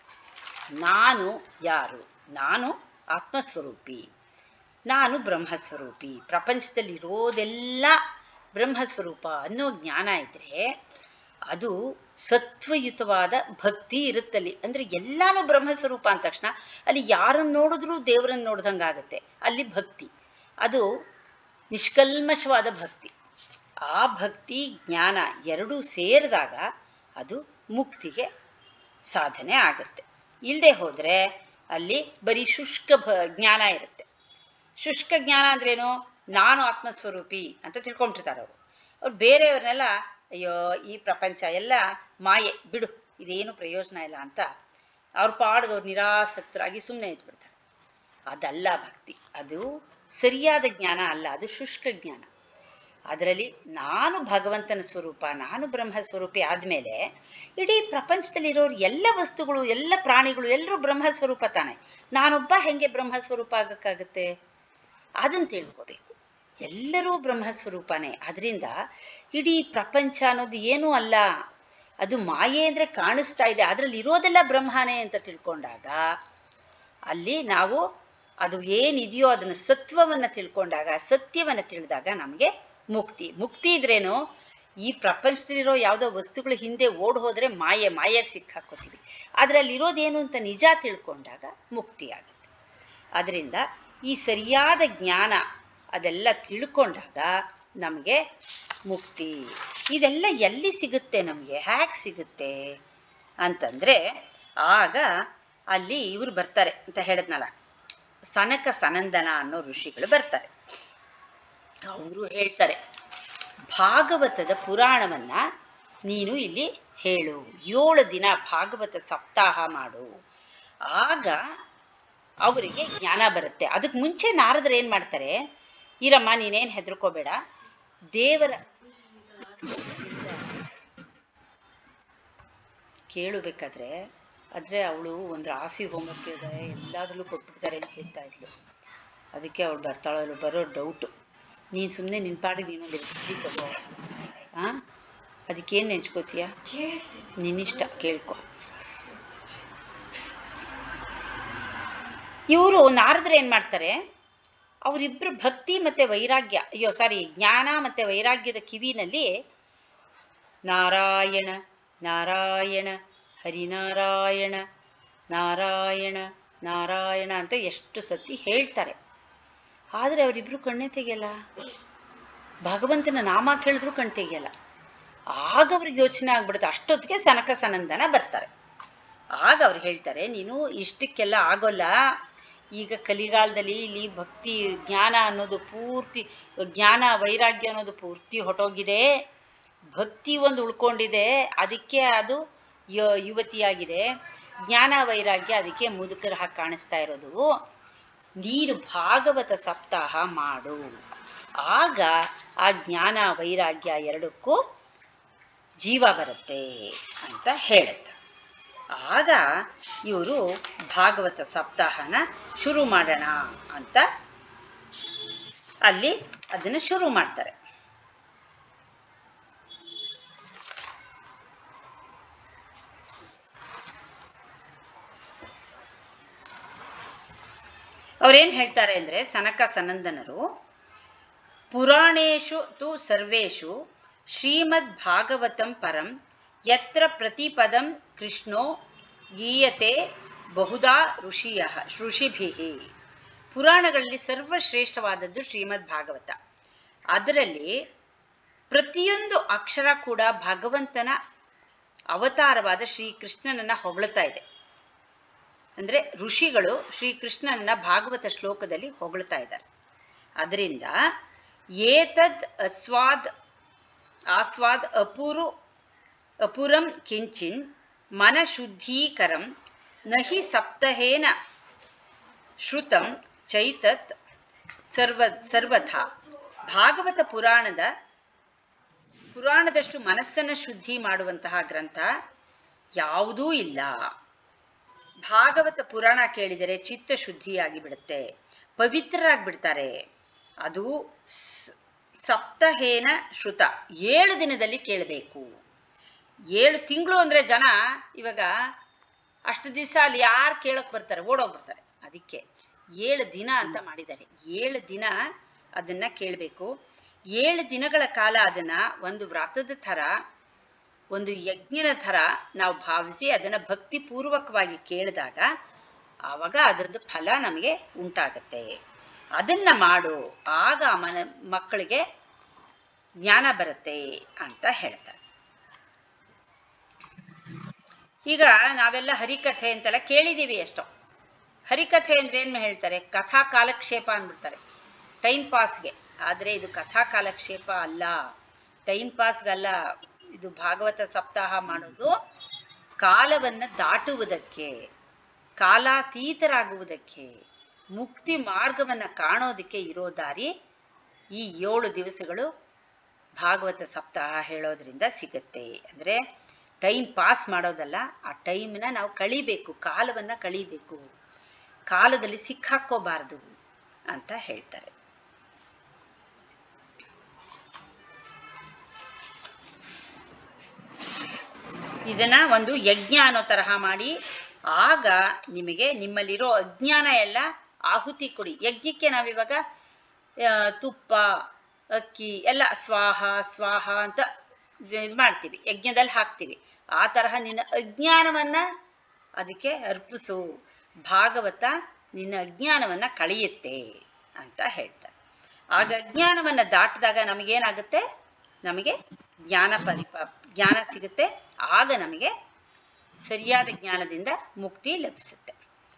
[SPEAKER 1] ನಾನು ಯಾರು ನಾನು ಆತ್ಮಸ್ವರೂಪಿ ನಾನು ಬ್ರಹ್ಮಸ್ವರೂಪಿ ಪ್ರಪಂಚದಲ್ಲಿ ಇರೋದೆಲ್ಲ ಬ್ರಹ್ಮಸ್ವರೂಪ ಅನ್ನೋ ಜ್ಞಾನ ಇದ್ದರೆ ಅದು ಸತ್ವಯುತವಾದ ಭಕ್ತಿ ಇರುತ್ತಲ್ಲಿ ಅಂದರೆ ಎಲ್ಲಾನು ಬ್ರಹ್ಮಸ್ವರೂಪ ಅಂದ ತಕ್ಷಣ ಅಲ್ಲಿ ಯಾರನ್ನು ನೋಡಿದ್ರೂ ದೇವರನ್ನು ನೋಡ್ದಂಗಾಗತ್ತೆ ಅಲ್ಲಿ ಭಕ್ತಿ ಅದು ನಿಷ್ಕಲ್ಮಶವಾದ ಭಕ್ತಿ ಆ ಭಕ್ತಿ ಜ್ಞಾನ ಎರಡೂ ಸೇರಿದಾಗ ಅದು ಮುಕ್ತಿಗೆ ಸಾಧನೆ ಆಗುತ್ತೆ ಇಲ್ಲದೆ ಹೋದರೆ ಅಲ್ಲಿ ಬರೀ ಶುಷ್ಕ ಭ ಜ್ಞಾನ ಇರುತ್ತೆ ಶುಷ್ಕ ಜ್ಞಾನ ಅಂದ್ರೇನು ನಾನು ಆತ್ಮಸ್ವರೂಪಿ ಅಂತ ತಿಳ್ಕೊಂಡಿರ್ತಾರೆ ಅವರು ಅವ್ರು ಬೇರೆಯವ್ರನ್ನೆಲ್ಲ ಅಯ್ಯೋ ಈ ಪ್ರಪಂಚ ಎಲ್ಲ ಮಾಯೆ ಬಿಡು ಇದೇನು ಪ್ರಯೋಜನ ಇಲ್ಲ ಅಂತ ಅವ್ರ ಪಾಡ್ಗೆ ಅವ್ರು ನಿರಾಸಕ್ತರಾಗಿ ಸುಮ್ಮನೆ ಇದ್ಬಿಡ್ತಾರೆ ಅದಲ್ಲ ಭಕ್ತಿ ಅದು ಸರಿಯಾದ ಜ್ಞಾನ ಅಲ್ಲ ಅದು ಶುಷ್ಕ ಜ್ಞಾನ ಅದರಲ್ಲಿ ನಾನು ಭಗವಂತನ ಸ್ವರೂಪ ನಾನು ಬ್ರಹ್ಮ ಸ್ವರೂಪಿ ಆದಮೇಲೆ ಇಡೀ ಪ್ರಪಂಚದಲ್ಲಿರೋರು ಎಲ್ಲ ವಸ್ತುಗಳು ಎಲ್ಲ ಪ್ರಾಣಿಗಳು ಎಲ್ಲರೂ ಬ್ರಹ್ಮ ಸ್ವರೂಪ ತಾನೆ ನಾನೊಬ್ಬ ಹೆಂಗೆ ಬ್ರಹ್ಮ ಸ್ವರೂಪ ಆಗಕ್ಕಾಗತ್ತೆ ಅದನ್ನು ತಿಳ್ಕೋಬೇಕು ಎಲ್ಲರೂ ಬ್ರಹ್ಮ ಸ್ವರೂಪನೇ ಅದರಿಂದ ಇಡೀ ಪ್ರಪಂಚ ಅನ್ನೋದು ಏನೂ ಅಲ್ಲ ಅದು ಮಾಯೆ ಅಂದರೆ ಕಾಣಿಸ್ತಾ ಇದೆ ಅದರಲ್ಲಿ ಇರೋದೆಲ್ಲ ಬ್ರಹ್ಮನೇ ಅಂತ ತಿಳ್ಕೊಂಡಾಗ ಅಲ್ಲಿ ನಾವು ಅದು ಏನಿದೆಯೋ ಅದನ್ನು ಸತ್ವವನ್ನು ತಿಳ್ಕೊಂಡಾಗ ಸತ್ಯವನ್ನು ತಿಳಿದಾಗ ನಮಗೆ ಮುಕ್ತಿ ಮುಕ್ತಿ ಇದ್ರೇನು ಈ ಪ್ರಪಂಚದಲ್ಲಿರೋ ಯಾವುದೋ ವಸ್ತುಗಳ ಹಿಂದೆ ಓಡ್ ಹೋದರೆ ಮಾಯೆ ಮಾಯೆಗೆ ಸಿಕ್ಕಾಕೋತೀವಿ ಆದರೆ ಅಲ್ಲಿರೋದೇನು ಅಂತ ನಿಜ ತಿಳ್ಕೊಂಡಾಗ ಮುಕ್ತಿ ಆಗುತ್ತೆ ಅದರಿಂದ ಈ ಸರಿಯಾದ ಜ್ಞಾನ ಅದೆಲ್ಲ ತಿಳ್ಕೊಂಡಾಗ ನಮಗೆ ಮುಕ್ತಿ ಇದೆಲ್ಲ ಎಲ್ಲಿ ಸಿಗುತ್ತೆ ನಮಗೆ ಹ್ಯಾಕ್ ಸಿಗುತ್ತೆ ಅಂತಂದರೆ ಆಗ ಅಲ್ಲಿ ಇವರು ಬರ್ತಾರೆ ಅಂತ ಹೇಳಿದ್ನಲ್ಲ ಸನಕ ಸನಂದನ ಅನ್ನೋ ಋಷಿಗಳು ಬರ್ತಾರೆ ಅವರು ಹೇಳ್ತಾರೆ ಭಾಗವತದ ಪುರಾಣವನ್ನ ನೀನು ಇಲ್ಲಿ ಹೇಳು ಏಳು ದಿನ ಭಾಗವತ ಸಪ್ತಾಹ ಮಾಡು ಆಗ ಅವರಿಗೆ ಜ್ಞಾನ ಬರುತ್ತೆ ಅದಕ್ಕೆ ಮುಂಚೆ ನಾರದರು ಏನು ಮಾಡ್ತಾರೆ ಇರಮ್ಮ ನೀನೇನು ಹೆದರ್ಕೋಬೇಡ ದೇವರ ಕೇಳಬೇಕಾದ್ರೆ ಆದರೆ ಅವಳು ಒಂದು ರಾಸಿ ಹೋಮ್ವರ್ಕ್ ಇದೆ ಎಲ್ಲಾದ್ರಲ್ಲೂ ಕೊಟ್ಬಿಡ್ತಾರೆ ಅಂತ ಹೇಳ್ತಾ ಇದ್ಲು ಅದಕ್ಕೆ ಅವಳು ಬರ್ತಾಳೋ ಇಲ್ಲೋ ಬರೋ ಡೌಟು ನೀನು ಸುಮ್ಮನೆ ನಿನ್ನ ಪಾಡಿಗೆ ನೀನೊಂದು ಎಲ್ರಿ ತಗೋ ಹಾಂ ಅದಕ್ಕೇನು ನೆಂಚ್ಕೋತೀಯ
[SPEAKER 4] ಕೇಳ್ತೀನಿ
[SPEAKER 1] ನಿನ್ನಿಷ್ಟ ಕೇಳ್ಕೊ ಇವರು ನಾರದ್ರು ಏನು ಮಾಡ್ತಾರೆ ಅವರಿಬ್ಬರು ಭಕ್ತಿ ಮತ್ತು ವೈರಾಗ್ಯ ಅಯ್ಯೋ ಸಾರಿ ಜ್ಞಾನ ಮತ್ತು ವೈರಾಗ್ಯದ ಕಿವಿನಲ್ಲಿ ನಾರಾಯಣ ನಾರಾಯಣ ಹರಿನಾರಾಯಣ ನಾರಾಯಣ ನಾರಾಯಣ ಅಂತ ಎಷ್ಟು ಸತಿ ಹೇಳ್ತಾರೆ ಆದರೆ ಅವರಿಬ್ಬರು ಕಣ್ಣೇ ತೆಗೆಯಲ್ಲ ಭಗವಂತನ ನಾಮ ಕೇಳಿದ್ರು ಕಣ್ ತೆಗೆಯಲ್ಲ ಆಗ ಅವ್ರಿಗೆ ಯೋಚನೆ ಆಗ್ಬಿಡುತ್ತೆ ಅಷ್ಟೊತ್ತಿಗೆ ಸನಕ ಸನಂದನ ಬರ್ತಾರೆ ಆಗ ಅವ್ರು ಹೇಳ್ತಾರೆ ನೀನು ಇಷ್ಟಕ್ಕೆಲ್ಲ ಆಗೋಲ್ಲ ಈಗ ಕಲಿಗಾಲದಲ್ಲಿ ಇಲ್ಲಿ ಭಕ್ತಿ ಜ್ಞಾನ ಅನ್ನೋದು ಪೂರ್ತಿ ಜ್ಞಾನ ವೈರಾಗ್ಯ ಅನ್ನೋದು ಪೂರ್ತಿ ಹೊಟ್ಟೋಗಿದೆ ಭಕ್ತಿ ಒಂದು ಉಳ್ಕೊಂಡಿದೆ ಅದಕ್ಕೆ ಅದು ಯ- ಯುವತಿಯಾಗಿದೆ ಜ್ಞಾನ ವೈರಾಗ್ಯ ಅದಕ್ಕೆ ಮುದುಕರ ಹಾಗೆ ಕಾಣಿಸ್ತಾ ಇರೋದು ನೀನು ಭಾಗವತ ಸಪ್ತಾಹ ಮಾಡು ಆಗ ಆ ಜ್ಞಾನ ವೈರಾಗ್ಯ ಎರಡಕ್ಕೂ ಜೀವ ಬರುತ್ತೆ ಅಂತ ಹೇಳುತ್ತೆ ಆಗ ಇವರು ಭಾಗವತ ಸಪ್ತಾಹನ ಶುರು ಮಾಡೋಣ ಅಂತ ಅಲ್ಲಿ ಅದನ್ನು ಶುರು ಮಾಡ್ತಾರೆ ಅವ್ರೇನು ಹೇಳ್ತಾರೆ ಅಂದರೆ ಸನಕ ಸನಂದನರು ಪುರಾಣೇಶು ತು ಸರ್ವೇಷು ಶ್ರೀಮದ್ ಭಾಗವತಂ ಪರಂ ಯತ್ರ ಪ್ರತಿಪದಂ ಕೃಷ್ಣೋ ಗೀಯತೆ ಬಹುದಾ ಋಷಿಯ ಋಷಿಭಿ ಪುರಾಣಗಳಲ್ಲಿ ಸರ್ವಶ್ರೇಷ್ಠವಾದದ್ದು ಶ್ರೀಮದ್ ಭಾಗವತ ಅದರಲ್ಲಿ ಪ್ರತಿಯೊಂದು ಅಕ್ಷರ ಕೂಡ ಭಗವಂತನ ಅವತಾರವಾದ ಶ್ರೀಕೃಷ್ಣನನ್ನು ಹೊಗಳ್ತಾ ಇದೆ ಅಂದರೆ ಋಷಿಗಳು ಶ್ರೀಕೃಷ್ಣನ ಭಾಗವತ ಶ್ಲೋಕದಲ್ಲಿ ಹೊಗಳ್ತಾ ಇದ್ದಾರೆ ಅದರಿಂದ ಏತದ್ ಅಸ್ವಾದ್ ಆಸ್ವಾದ್ ಅಪುರು ಅಪುರಂ ಕಿಂಚಿನ್ ಮನಶುದ್ಧೀಕರಂ ನಹಿ ಸಪ್ತಹೇನ ಶ್ರುತಂ ಚೈತತ್ ಸರ್ವ ಸರ್ವಥಾ ಭಾಗವತ ಪುರಾಣದ ಪುರಾಣದಷ್ಟು ಮನಸ್ಸನ್ನು ಶುದ್ಧಿ ಮಾಡುವಂತಹ ಗ್ರಂಥ ಯಾವುದೂ ಇಲ್ಲ ಭಾಗವತ ಪುರಾಣ ಕೇಳಿದರೆ ಚಿತ್ತ ಶುದ್ಧಿಯಾಗಿ ಬಿಡುತ್ತೆ ಪವಿತ್ರರಾಗಿ ಬಿಡ್ತಾರೆ ಅದು ಸ್- ಸಪ್ತಹೇನ ಶ್ರುತ ಏಳು ದಿನದಲ್ಲಿ ಕೇಳಬೇಕು ಏಳು ತಿಂಗಳು ಅಂದರೆ ಜನ ಇವಾಗ ಅಷ್ಟು ದಿವಸ ಅಲ್ಲಿ ಯಾರು ಕೇಳೋಕೆ ಬರ್ತಾರೆ ಓಡೋಗ್ಬಿಡ್ತಾರೆ ಅದಕ್ಕೆ ಏಳು ದಿನ ಅಂತ ಮಾಡಿದ್ದಾರೆ ಏಳು ದಿನ ಅದನ್ನು ಕೇಳಬೇಕು ಏಳು ದಿನಗಳ ಕಾಲ ಅದನ್ನು ಒಂದು ವ್ರತದ ಥರ ಒಂದು ಯಜ್ಞದ ಥರ ನಾವು ಭಾವಿಸಿ ಅದನ್ನು ಭಕ್ತಿಪೂರ್ವಕವಾಗಿ ಕೇಳಿದಾಗ ಆವಾಗ ಅದರದ್ದು ಫಲ ನಮಗೆ ಉಂಟಾಗತ್ತೆ ಅದನ್ನು ಮಾಡು ಆಗ ಮನ ಮಕ್ಕಳಿಗೆ ಜ್ಞಾನ ಬರುತ್ತೆ ಅಂತ ಹೇಳ್ತಾರೆ ಈಗ ನಾವೆಲ್ಲ ಹರಿಕಥೆ ಅಂತೆಲ್ಲ ಕೇಳಿದ್ದೀವಿ ಎಷ್ಟೋ ಹರಿಕಥೆ ಅಂದ್ರೆ ಏನು ಹೇಳ್ತಾರೆ ಕಥಾ ಕಾಲಕ್ಷೇಪ ಅಂದ್ಬಿಡ್ತಾರೆ ಟೈಮ್ ಪಾಸ್ಗೆ ಆದರೆ ಇದು ಕಥಾ ಕಾಲಕ್ಷೇಪ ಅಲ್ಲ ಟೈಮ್ ಪಾಸ್ಗಲ್ಲ ಇದು ಭಾಗವತ ಸಪ್ತಾಹ ಮಾಡೋದು ಕಾಲವನ್ನು ದಾಟುವುದಕ್ಕೆ ಕಾಲಾತೀತರಾಗುವುದಕ್ಕೆ ಮುಕ್ತಿ ಮಾರ್ಗವನ್ನು ಕಾಣೋದಕ್ಕೆ ಇರೋ ದಾರಿ ಈ ಏಳು ದಿವಸಗಳು ಭಾಗವತ ಸಪ್ತಾಹ ಹೇಳೋದ್ರಿಂದ ಸಿಗುತ್ತೆ ಅಂದರೆ ಟೈಮ್ ಪಾಸ್ ಮಾಡೋದಲ್ಲ ಆ ಟೈಮನ್ನ ನಾವು ಕಳಿಬೇಕು ಕಾಲವನ್ನು ಕಳಿಬೇಕು ಕಾಲದಲ್ಲಿ ಸಿಕ್ಕಾಕ್ಕೋಬಾರ್ದು ಅಂತ ಹೇಳ್ತಾರೆ ಇದನ್ನ ಒಂದು ಯಜ್ಞ ಅನ್ನೋ ತರಹ ಮಾಡಿ ಆಗ ನಿಮಗೆ ನಿಮ್ಮಲ್ಲಿರೋ ಅಜ್ಞಾನ ಎಲ್ಲ ಆಹುತಿ ಕೊಡಿ ಯಜ್ಞಕ್ಕೆ ನಾವಿವಾಗ ಆ, ತುಪ್ಪ ಅಕ್ಕಿ ಎಲ್ಲ ಸ್ವಾಹ ಸ್ವಾಹ ಅಂತ ಇದು ಮಾಡ್ತೀವಿ ಯಜ್ಞದಲ್ಲಿ ಹಾಕ್ತೀವಿ ಆ ತರಹ ನಿನ್ನ ಅಜ್ಞಾನವನ್ನ ಅದಕ್ಕೆ ಅರ್ಪಿಸು ಭಾಗವತ ನಿನ್ನ ಅಜ್ಞಾನವನ್ನ ಕಳೆಯುತ್ತೆ ಅಂತ ಹೇಳ್ತಾರೆ ಆಗ ಅಜ್ಞಾನವನ್ನ ದಾಟಿದಾಗ ನಮಗೇನಾಗುತ್ತೆ ನಮಗೆ ಜ್ಞಾನ ಪರಿಪ ಜ್ಞಾನ ಸಿಗುತ್ತೆ ಆಗ ನಮಗೆ ಸರಿಯಾದ ಜ್ಞಾನದಿಂದ ಮುಕ್ತಿ ಲಭಿಸುತ್ತೆ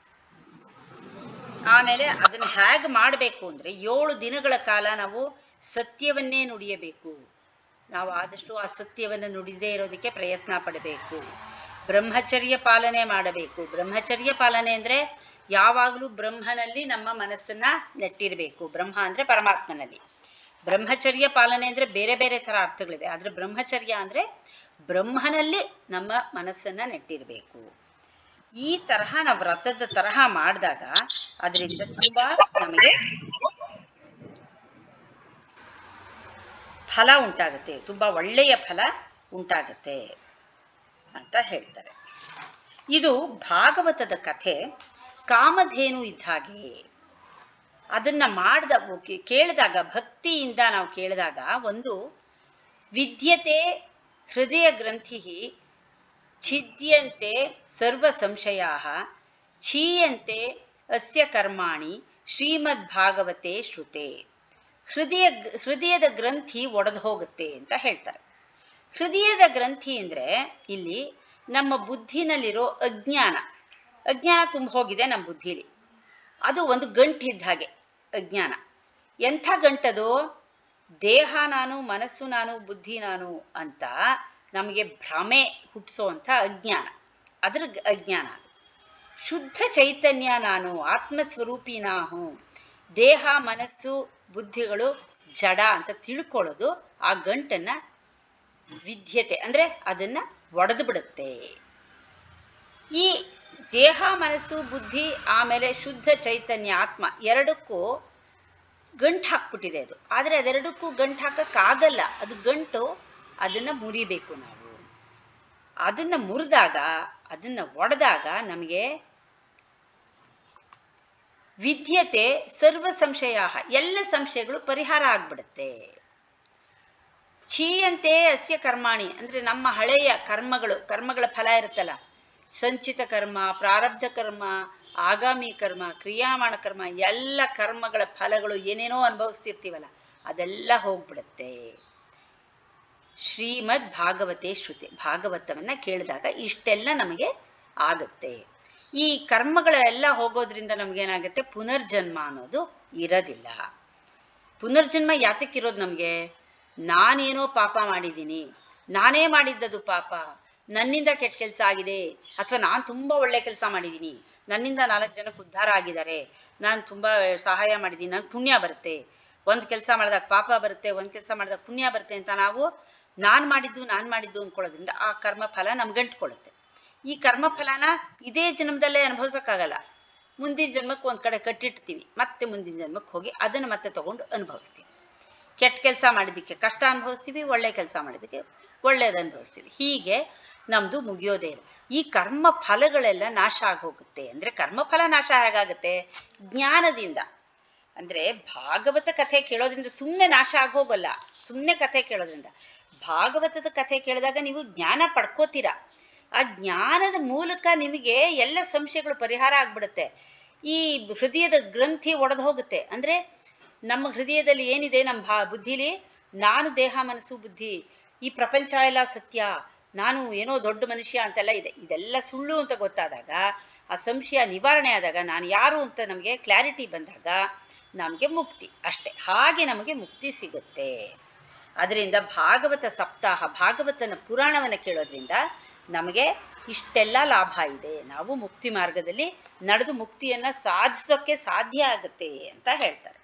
[SPEAKER 1] ಆಮೇಲೆ ಅದನ್ನು ಹೇಗೆ ಮಾಡಬೇಕು ಅಂದರೆ ಏಳು ದಿನಗಳ ಕಾಲ ನಾವು ಸತ್ಯವನ್ನೇ ನುಡಿಯಬೇಕು ನಾವು ಆದಷ್ಟು ಆ ಸತ್ಯವನ್ನು ನುಡಿದೇ ಇರೋದಕ್ಕೆ ಪ್ರಯತ್ನ ಪಡಬೇಕು ಬ್ರಹ್ಮಚರ್ಯ ಪಾಲನೆ ಮಾಡಬೇಕು ಬ್ರಹ್ಮಚರ್ಯ ಪಾಲನೆ ಅಂದರೆ ಯಾವಾಗಲೂ ಬ್ರಹ್ಮನಲ್ಲಿ ನಮ್ಮ ಮನಸ್ಸನ್ನ ನೆಟ್ಟಿರಬೇಕು ಬ್ರಹ್ಮ ಅಂದರೆ ಪರಮಾತ್ಮನಲ್ಲಿ ಬ್ರಹ್ಮಚರ್ಯ ಪಾಲನೆ ಅಂದರೆ ಬೇರೆ ಬೇರೆ ಥರ ಅರ್ಥಗಳಿವೆ ಆದರೆ ಬ್ರಹ್ಮಚರ್ಯ ಅಂದರೆ ಬ್ರಹ್ಮನಲ್ಲಿ ನಮ್ಮ ಮನಸ್ಸನ್ನು ನೆಟ್ಟಿರಬೇಕು ಈ ತರಹ ನಾವು ವ್ರತದ ತರಹ ಮಾಡಿದಾಗ ಅದರಿಂದ ತುಂಬ ನಮಗೆ ಫಲ ಉಂಟಾಗುತ್ತೆ ತುಂಬ ಒಳ್ಳೆಯ ಫಲ ಉಂಟಾಗುತ್ತೆ ಅಂತ ಹೇಳ್ತಾರೆ ಇದು ಭಾಗವತದ ಕಥೆ ಕಾಮಧೇನು ಇದ್ದ ಹಾಗೆ ಅದನ್ನು ಮಾಡಿದ ಕೇಳಿದಾಗ ಭಕ್ತಿಯಿಂದ ನಾವು ಕೇಳಿದಾಗ ಒಂದು ವಿದ್ಯತೆ ಹೃದಯ ಗ್ರಂಥಿ ಛಿದ್ಯಂತೆ ಸರ್ವ ಸಂಶಯಾ ಛೀಯಂತೆ ಅಸ್ಯ ಕರ್ಮಾಣಿ ಶ್ರೀಮದ್ಭಾಗವತೆ ಶ್ರುತೆ ಹೃದಯ ಹೃದಯದ ಗ್ರಂಥಿ ಒಡೆದು ಹೋಗುತ್ತೆ ಅಂತ ಹೇಳ್ತಾರೆ ಹೃದಯದ ಗ್ರಂಥಿ ಅಂದರೆ ಇಲ್ಲಿ ನಮ್ಮ ಬುದ್ಧಿನಲ್ಲಿರೋ ಅಜ್ಞಾನ ಅಜ್ಞಾನ ತುಂಬ ಹೋಗಿದೆ ನಮ್ಮ ಬುದ್ಧಿಲಿ ಅದು ಒಂದು ಗಂಟು ಇದ್ದ ಹಾಗೆ ಅಜ್ಞಾನ ಎಂಥ ಗಂಟದು ದೇಹ ನಾನು ಮನಸ್ಸು ನಾನು ಬುದ್ಧಿ ನಾನು ಅಂತ ನಮಗೆ ಭ್ರಮೆ ಹುಟ್ಟಿಸೋವಂಥ ಅಜ್ಞಾನ ಅದ್ರ ಗ- ಅಜ್ಞಾನ ಅದು ಶುದ್ಧ ಚೈತನ್ಯ ನಾನು ಆತ್ಮಸ್ವರೂಪಿ ನಾವು ದೇಹ ಮನಸ್ಸು ಬುದ್ಧಿಗಳು ಜಡ ಅಂತ ತಿಳ್ಕೊಳ್ಳೋದು ಆ ಗಂಟನ್ನು ವಿದ್ಯತೆ ಅಂದರೆ ಅದನ್ನು ಒಡೆದು ಬಿಡುತ್ತೆ ಈ ದೇಹ ಮನಸ್ಸು ಬುದ್ಧಿ ಆಮೇಲೆ ಶುದ್ಧ ಚೈತನ್ಯ ಆತ್ಮ ಎರಡಕ್ಕೂ ಗಂಟು ಹಾಕ್ಬಿಟ್ಟಿದೆ ಅದು ಆದರೆ ಅದೆರಡಕ್ಕೂ ಗಂಟು ಹಾಕಕ್ಕಾಗಲ್ಲ ಅದು ಗಂಟು ಅದನ್ನು ಮುರಿಬೇಕು ನಾವು ಅದನ್ನು ಮುರಿದಾಗ ಅದನ್ನು ಒಡೆದಾಗ ನಮಗೆ ವಿದ್ಯತೆ ಸರ್ವ ಸಂಶಯ ಎಲ್ಲ ಸಂಶಯಗಳು ಪರಿಹಾರ ಆಗ್ಬಿಡುತ್ತೆ ಛೀಯಂತೆ ಅಸ್ಯ ಕರ್ಮಾಣಿ ಅಂದರೆ ನಮ್ಮ ಹಳೆಯ ಕರ್ಮಗಳು ಕರ್ಮಗಳ ಫಲ ಇರುತ್ತಲ್ಲ ಸಂಚಿತ ಕರ್ಮ ಪ್ರಾರಬ್ಧ ಕರ್ಮ ಆಗಾಮಿ ಕರ್ಮ ಕ್ರಿಯಾಮಾಣ ಕರ್ಮ ಎಲ್ಲ ಕರ್ಮಗಳ ಫಲಗಳು ಏನೇನೋ ಅನುಭವಿಸ್ತಿರ್ತೀವಲ್ಲ ಅದೆಲ್ಲ ಹೋಗ್ಬಿಡುತ್ತೆ ಶ್ರೀಮದ್ ಭಾಗವತೆ ಶ್ರುತಿ ಭಾಗವತವನ್ನು ಕೇಳಿದಾಗ ಇಷ್ಟೆಲ್ಲ ನಮಗೆ ಆಗುತ್ತೆ ಈ ಕರ್ಮಗಳೆಲ್ಲ ಹೋಗೋದ್ರಿಂದ ನಮಗೇನಾಗುತ್ತೆ ಪುನರ್ಜನ್ಮ ಅನ್ನೋದು ಇರೋದಿಲ್ಲ ಪುನರ್ಜನ್ಮ ಯಾತಕ್ಕಿರೋದು ನಮಗೆ ನಾನೇನೋ ಪಾಪ ಮಾಡಿದ್ದೀನಿ ನಾನೇ ಮಾಡಿದ್ದದು ಪಾಪ ನನ್ನಿಂದ ಕೆಟ್ಟ ಕೆಲಸ ಆಗಿದೆ ಅಥವಾ ನಾನು ತುಂಬ ಒಳ್ಳೆ ಕೆಲಸ ಮಾಡಿದ್ದೀನಿ ನನ್ನಿಂದ ನಾಲ್ಕು ಜನಕ್ಕೆ ಉದ್ಧಾರ ಆಗಿದ್ದಾರೆ ನಾನು ತುಂಬ ಸಹಾಯ ಮಾಡಿದ್ದೀನಿ ನನಗೆ ಪುಣ್ಯ ಬರುತ್ತೆ ಒಂದು ಕೆಲಸ ಮಾಡಿದಾಗ ಪಾಪ ಬರುತ್ತೆ ಒಂದು ಕೆಲಸ ಮಾಡಿದಾಗ ಪುಣ್ಯ ಬರುತ್ತೆ ಅಂತ ನಾವು ನಾನು ಮಾಡಿದ್ದು ನಾನು ಮಾಡಿದ್ದು ಅಂದ್ಕೊಳ್ಳೋದ್ರಿಂದ ಆ ಕರ್ಮ ಫಲ ನಮ್ಗಂಟ್ಕೊಳ್ಳುತ್ತೆ ಈ ಕರ್ಮ ಫಲನ ಇದೇ ಜನ್ಮದಲ್ಲೇ ಅನುಭವಿಸೋಕ್ಕಾಗಲ್ಲ ಮುಂದಿನ ಜನ್ಮಕ್ಕೆ ಒಂದು ಕಡೆ ಕಟ್ಟಿಡ್ತೀವಿ ಮತ್ತೆ ಮುಂದಿನ ಜನ್ಮಕ್ಕೆ ಹೋಗಿ ಅದನ್ನು ಮತ್ತೆ ತಗೊಂಡು ಅನುಭವಿಸ್ತೀವಿ ಕೆಟ್ಟ ಕೆಲಸ ಮಾಡಿದ್ದಕ್ಕೆ ಕಷ್ಟ ಅನುಭವಿಸ್ತೀವಿ ಒಳ್ಳೆ ಕೆಲಸ ಮಾಡಿದ್ದಕ್ಕೆ ಒಳ್ಳೇದು ಅನುಭವಿಸ್ತೀವಿ ಹೀಗೆ ನಮ್ಮದು ಮುಗಿಯೋದೇ ಇಲ್ಲ ಈ ಕರ್ಮ ಫಲಗಳೆಲ್ಲ ನಾಶ ಆಗೋಗುತ್ತೆ ಅಂದರೆ ಕರ್ಮಫಲ ನಾಶ ಹೇಗಾಗುತ್ತೆ ಜ್ಞಾನದಿಂದ ಅಂದರೆ ಭಾಗವತ ಕಥೆ ಕೇಳೋದ್ರಿಂದ ಸುಮ್ಮನೆ ನಾಶ ಆಗೋಗಲ್ಲ ಸುಮ್ಮನೆ ಕಥೆ ಕೇಳೋದ್ರಿಂದ ಭಾಗವತದ ಕಥೆ ಕೇಳಿದಾಗ ನೀವು ಜ್ಞಾನ ಪಡ್ಕೋತೀರಾ ಆ ಜ್ಞಾನದ ಮೂಲಕ ನಿಮಗೆ ಎಲ್ಲ ಸಂಶಯಗಳು ಪರಿಹಾರ ಆಗ್ಬಿಡುತ್ತೆ ಈ ಹೃದಯದ ಗ್ರಂಥಿ ಒಡೆದು ಹೋಗುತ್ತೆ ಅಂದರೆ ನಮ್ಮ ಹೃದಯದಲ್ಲಿ ಏನಿದೆ ನಮ್ಮ ಭಾ ಬುದ್ಧಿಲಿ ನಾನು ದೇಹ ಮನಸ್ಸು ಬುದ್ಧಿ ಈ ಪ್ರಪಂಚ ಎಲ್ಲ ಸತ್ಯ ನಾನು ಏನೋ ದೊಡ್ಡ ಮನುಷ್ಯ ಅಂತೆಲ್ಲ ಇದೆ ಇದೆಲ್ಲ ಸುಳ್ಳು ಅಂತ ಗೊತ್ತಾದಾಗ ಆ ಸಂಶಯ ನಿವಾರಣೆ ಆದಾಗ ನಾನು ಯಾರು ಅಂತ ನಮಗೆ ಕ್ಲಾರಿಟಿ ಬಂದಾಗ ನಮಗೆ ಮುಕ್ತಿ ಅಷ್ಟೆ ಹಾಗೆ ನಮಗೆ ಮುಕ್ತಿ ಸಿಗುತ್ತೆ ಅದರಿಂದ ಭಾಗವತ ಸಪ್ತಾಹ ಭಾಗವತನ ಪುರಾಣವನ್ನು ಕೇಳೋದ್ರಿಂದ ನಮಗೆ ಇಷ್ಟೆಲ್ಲ ಲಾಭ ಇದೆ ನಾವು ಮುಕ್ತಿ ಮಾರ್ಗದಲ್ಲಿ ನಡೆದು ಮುಕ್ತಿಯನ್ನು ಸಾಧಿಸೋಕ್ಕೆ ಸಾಧ್ಯ ಆಗುತ್ತೆ ಅಂತ ಹೇಳ್ತಾರೆ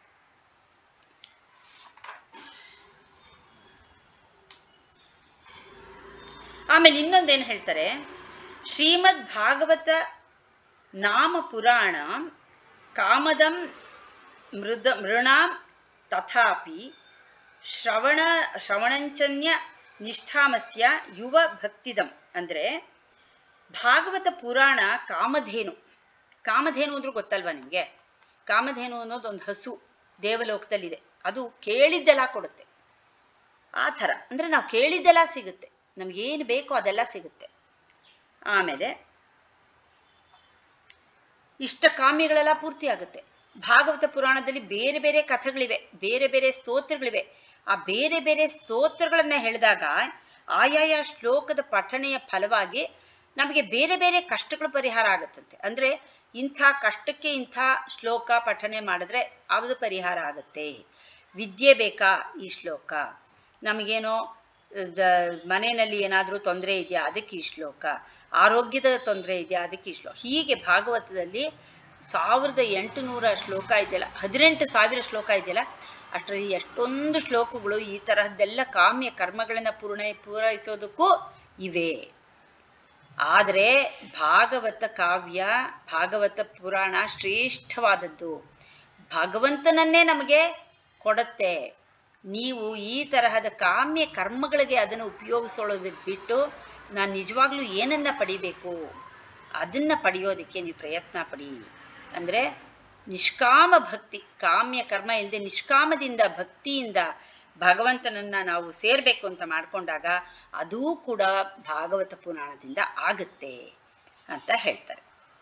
[SPEAKER 1] ಆಮೇಲೆ ಇನ್ನೊಂದೇನು ಹೇಳ್ತಾರೆ ಶ್ರೀಮದ್ ಭಾಗವತ ನಾಮ ಪುರಾಣ ಕಾಮದಂ ಮೃದ ಮೃಣಾಂ ತಥಾಪಿ ಶ್ರವಣ ಶ್ರವಣಂಚನ್ಯ ನಿಷ್ಠಾಮಸ್ಯ ಯುವ ಭಕ್ತಿದಂ ಅಂದರೆ ಭಾಗವತ ಪುರಾಣ ಕಾಮಧೇನು ಕಾಮಧೇನು ಅಂದ್ರೂ ಗೊತ್ತಲ್ವಾ ನಿಮಗೆ ಕಾಮಧೇನು ಅನ್ನೋದೊಂದು ಹಸು ದೇವಲೋಕದಲ್ಲಿದೆ ಅದು ಕೇಳಿದ್ದೆಲ್ಲ ಕೊಡುತ್ತೆ ಆ ಥರ ಅಂದರೆ ನಾವು ಕೇಳಿದ್ದೆಲ್ಲ ಸಿಗುತ್ತೆ ನಮಗೇನು ಬೇಕೋ ಅದೆಲ್ಲ ಸಿಗುತ್ತೆ ಆಮೇಲೆ ಇಷ್ಟ ಕಾಮ್ಯಗಳೆಲ್ಲ ಪೂರ್ತಿ ಆಗುತ್ತೆ ಭಾಗವತ ಪುರಾಣದಲ್ಲಿ ಬೇರೆ ಬೇರೆ ಕಥೆಗಳಿವೆ ಬೇರೆ ಬೇರೆ ಸ್ತೋತ್ರಗಳಿವೆ ಆ ಬೇರೆ ಬೇರೆ ಸ್ತೋತ್ರಗಳನ್ನ ಹೇಳಿದಾಗ ಆಯಾಯ ಶ್ಲೋಕದ ಪಠಣೆಯ ಫಲವಾಗಿ ನಮಗೆ ಬೇರೆ ಬೇರೆ ಕಷ್ಟಗಳು ಪರಿಹಾರ ಆಗುತ್ತಂತೆ ಅಂದರೆ ಇಂಥ ಕಷ್ಟಕ್ಕೆ ಇಂಥ ಶ್ಲೋಕ ಪಠಣೆ ಮಾಡಿದ್ರೆ ಅದು ಪರಿಹಾರ ಆಗುತ್ತೆ ವಿದ್ಯೆ ಬೇಕಾ ಈ ಶ್ಲೋಕ ನಮಗೇನೋ ದ ಮನೆಯಲ್ಲಿ ಏನಾದರೂ ತೊಂದರೆ ಇದೆಯಾ ಅದಕ್ಕೆ ಈ ಶ್ಲೋಕ ಆರೋಗ್ಯದ ತೊಂದರೆ ಇದೆಯಾ ಅದಕ್ಕೆ ಈ ಶ್ಲೋಕ ಹೀಗೆ ಭಾಗವತದಲ್ಲಿ ಸಾವಿರದ ಎಂಟು ನೂರ ಶ್ಲೋಕ ಇದೆಯಲ್ಲ ಹದಿನೆಂಟು ಸಾವಿರ ಶ್ಲೋಕ ಇದೆಯಲ್ಲ ಅಷ್ಟರಲ್ಲಿ ಎಷ್ಟೊಂದು ಶ್ಲೋಕಗಳು ಈ ತರಹದ್ದೆಲ್ಲ ಕಾಮ್ಯ ಕರ್ಮಗಳನ್ನು ಪೂರ್ಣ ಪೂರೈಸೋದಕ್ಕೂ ಇವೆ ಆದರೆ ಭಾಗವತ ಕಾವ್ಯ ಭಾಗವತ ಪುರಾಣ ಶ್ರೇಷ್ಠವಾದದ್ದು ಭಗವಂತನನ್ನೇ ನಮಗೆ ಕೊಡುತ್ತೆ ನೀವು ಈ ತರಹದ ಕಾಮ್ಯ ಕರ್ಮಗಳಿಗೆ ಅದನ್ನು ಉಪಯೋಗಿಸೋಳೋದಕ್ಕೆ ಬಿಟ್ಟು ನಾನು ನಿಜವಾಗ್ಲೂ ಏನನ್ನ ಪಡಿಬೇಕು ಅದನ್ನು ಪಡೆಯೋದಕ್ಕೆ ನೀವು ಪ್ರಯತ್ನ ಪಡಿ ಅಂದರೆ ನಿಷ್ಕಾಮ ಭಕ್ತಿ ಕಾಮ್ಯ ಕರ್ಮ ಇಲ್ಲದೆ ನಿಷ್ಕಾಮದಿಂದ ಭಕ್ತಿಯಿಂದ ಭಗವಂತನನ್ನು ನಾವು ಸೇರಬೇಕು ಅಂತ ಮಾಡಿಕೊಂಡಾಗ ಅದೂ ಕೂಡ ಭಾಗವತ ಪುರಾಣದಿಂದ ಆಗುತ್ತೆ ಅಂತ ಹೇಳ್ತಾರೆ